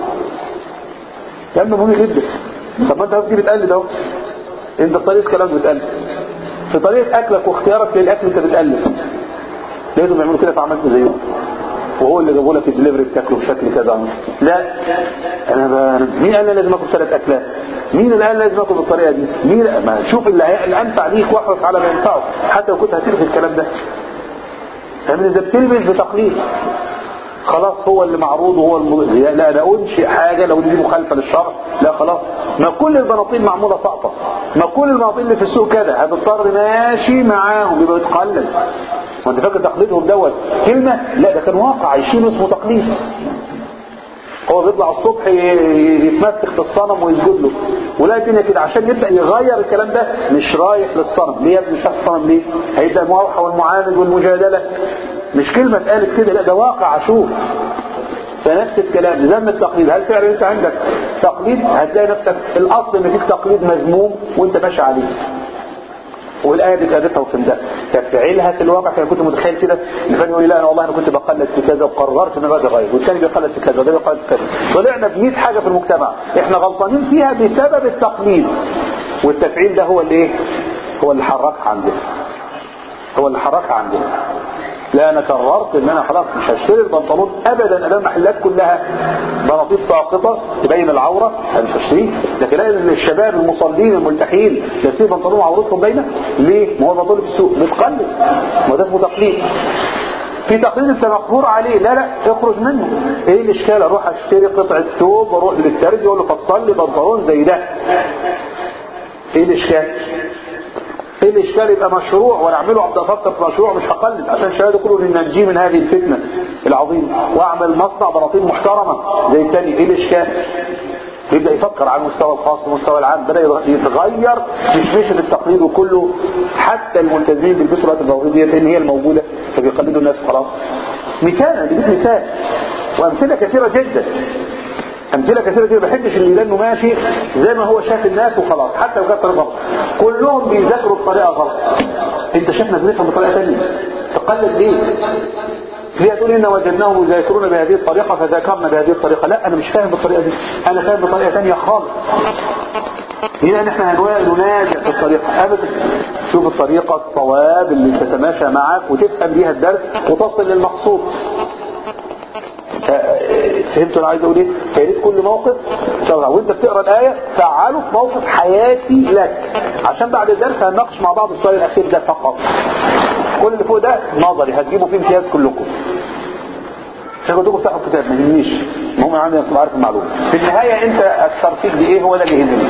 كلام مهم جدا طب ما أنت هتجي بتقلد أهو أنت في طريقة كلامك بتقلد في طريقة أكلك واختيارك للأكل أنت بتقلد لازم يعملوا كده فعملت زيهم وهو اللي جابوا لك الدليفري بتاكله بشكل كذا لا انا ب... مين قال لي لازم اكل ثلاث اكلات مين اللي قال لازم اكل بالطريقه دي مين ما شوف اللي الانفع ليك واحرص على ما ينفعه حتى لو كنت هتلغي الكلام ده فاهم ده بتلبس بتقليد خلاص هو اللي معروض وهو الم... لا انا انشئ حاجه لو دي مخالفه للشرع لا خلاص ما كل البناطيل معموله سقطه ما كل البناطيل اللي في السوق كده هتضطر ماشي معاهم يبقى يتقلد وانت فاكر تقليدهم دوت كلمه لا ده كان واقع عايشين اسمه تقليد هو بيطلع الصبح ي- يتمسك في الصنم ويسجد له ولا الدنيا كده عشان يبدا يغير الكلام ده مش رايح للصنم ليه يا ابني مش رايح الصنم ليه هيبدا الموحى والمعاند والمجادله مش كلمه اتقالت كده لا ده واقع اشوف فنفس الكلام ذم التقليد هل فعلا انت عندك تقليد هتلاقي نفسك الاصل ان فيك تقليد مذموم وانت ماشي عليه والايه دي قالتها وفهمتها تفعيلها في الواقع كان كنت متخيل كده ان فلان يقول لي لا انا والله انا كنت بقلد في كذا وقررت ان انا بدي اغير والثاني بيقلد في كذا وده بيقلد في كذا طلعنا ب 100 حاجه في المجتمع احنا غلطانين فيها بسبب التقليد والتفعيل ده هو اللي ايه هو اللي حركها عندنا هو اللي حركها عندنا لا انا قررت ان انا خلاص مش هشتري البنطلون ابدا امام المحلات كلها بناطيل ساقطه تبين العوره انا مش هشتريه لكن الاقي الشباب المصلين الملتحين لابسين بنطلون عورتهم باينه ليه؟ ما هو البنطلون في السوق بتقلد ما ده اسمه تقليد في تقليد انت مقهور عليه لا لا اخرج منه ايه الاشكال اروح اشتري قطعه ثوب واروح للترزي اقول له فصل لي بنطلون زي ده ايه الاشكال ايه الاشكال يبقى مشروع وانا اعمله عبد افكر في مشروع مش هقلد عشان الشباب يقولوا ان ننجيه من هذه الفتنه العظيمه واعمل مصنع بناطيل محترمه زي الثاني ايه الاشكال يبدا يفكر على المستوى الخاص والمستوى العام بدا يتغير مش مشي التقليد وكله حتى الملتزمين بيلبسوا بقى البناطيل ديت ان هي الموجوده فبيقلدوا الناس خلاص مثال انا بديك مثال وامثله كثيره جدا امثله كثيره جدا ما بحبش اللي لانه ماشي زي ما هو شاف الناس وخلاص حتى لو كانت طريقه غلط كلهم بيذاكروا بطريقه غلط انت شايفنا بنفهم بطريقه ثانيه تقلد ليه ليه تقول ان وجدناهم يذاكرون بهذه الطريقه فذاكرنا بهذه الطريقه لا انا مش فاهم بالطريقه دي انا فاهم بطريقه ثانيه خالص هنا نحن ننازع في الطريقه ابدا شوف الطريقه الصواب اللي تتماشى معك وتفهم بيها الدرس وتصل للمقصود فهمتوا انا عايز اقول ايه فياريت كل موقف شرع وانت بتقرا الايه فعله في موقف حياتي لك عشان بعد الدرس هنناقش مع بعض السؤال الاخير ده فقط كل اللي فوق ده نظري هتجيبوا فيه امتياز كلكم عشان قلت لكم افتحوا الكتاب ما يهمنيش المهم عندي انا عارف المعلومه في النهايه انت اكثر فيك بايه هو ده اللي يهمني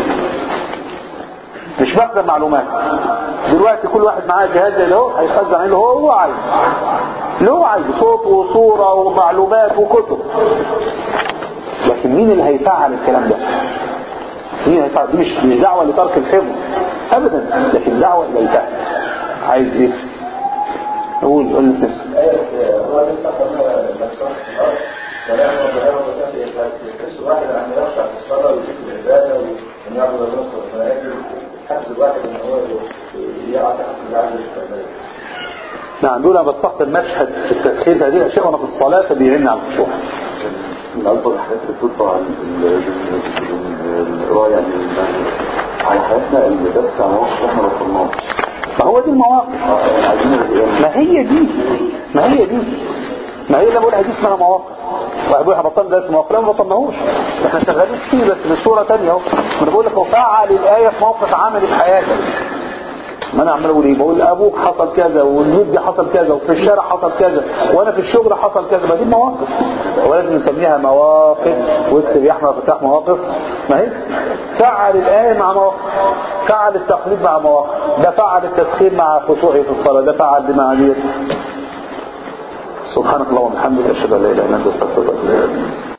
مش بخزن معلومات دلوقتي كل واحد معاه جهاز زي ده اهو هيخزن اللي هو هو عايزه اللي هو عايزه صوت وصوره ومعلومات وكتب لكن مين اللي هيفعل الكلام ده مين هيفعل دي مش مش دعوه لترك الحفظ ابدا لكن دعوه الى الفهم عايز ايه قول قول لي نفسك هو لسه قلنا نفسه كلام وظاهره وتاتي يحس الواحد ان يخشع في الصلاه ويشوف العباده وان يعبد النصر والمناجم حفظ الواحد ان هو يقع تحت العبد الكبير نعم دول انا بستخدم مشهد في التسخير هذه الاشياء وانا في الصلاه فبيعين على الخشوع من أكبر الحاجات اللي بتطلع عن القراية يعني على حياتنا اللي بس على مواقف احنا وصلناها ما هو دي المواقف يعني عايزين القيام ما هي دي ما هي دي ما هي اللي بقولها دي اسمها مواقف واحد بيقول احنا بطلنا درس مواقف لا ما بطلناهوش احنا شغالين فيه بس بصوره ثانيه اهو انا بقول لك هو فعل الايه في موقف عملي في حياتك ما انا عمال اقول ايه بقول ابوك حصل كذا والجد حصل كذا وفي الشارع حصل كذا وانا في الشغل حصل كذا ما دي مواقف ولازم نسميها مواقف واكتب يا احمد فتح مواقف ما هي فعل الايه مع مواقف فعل التقليد مع مواقف ده فعل التسخير مع خشوعي في الصلاه ده فعل دي مع دي سبحانك اللهم وبحمدك اشهد ان لا اله الا انت استغفرك واتوب اليك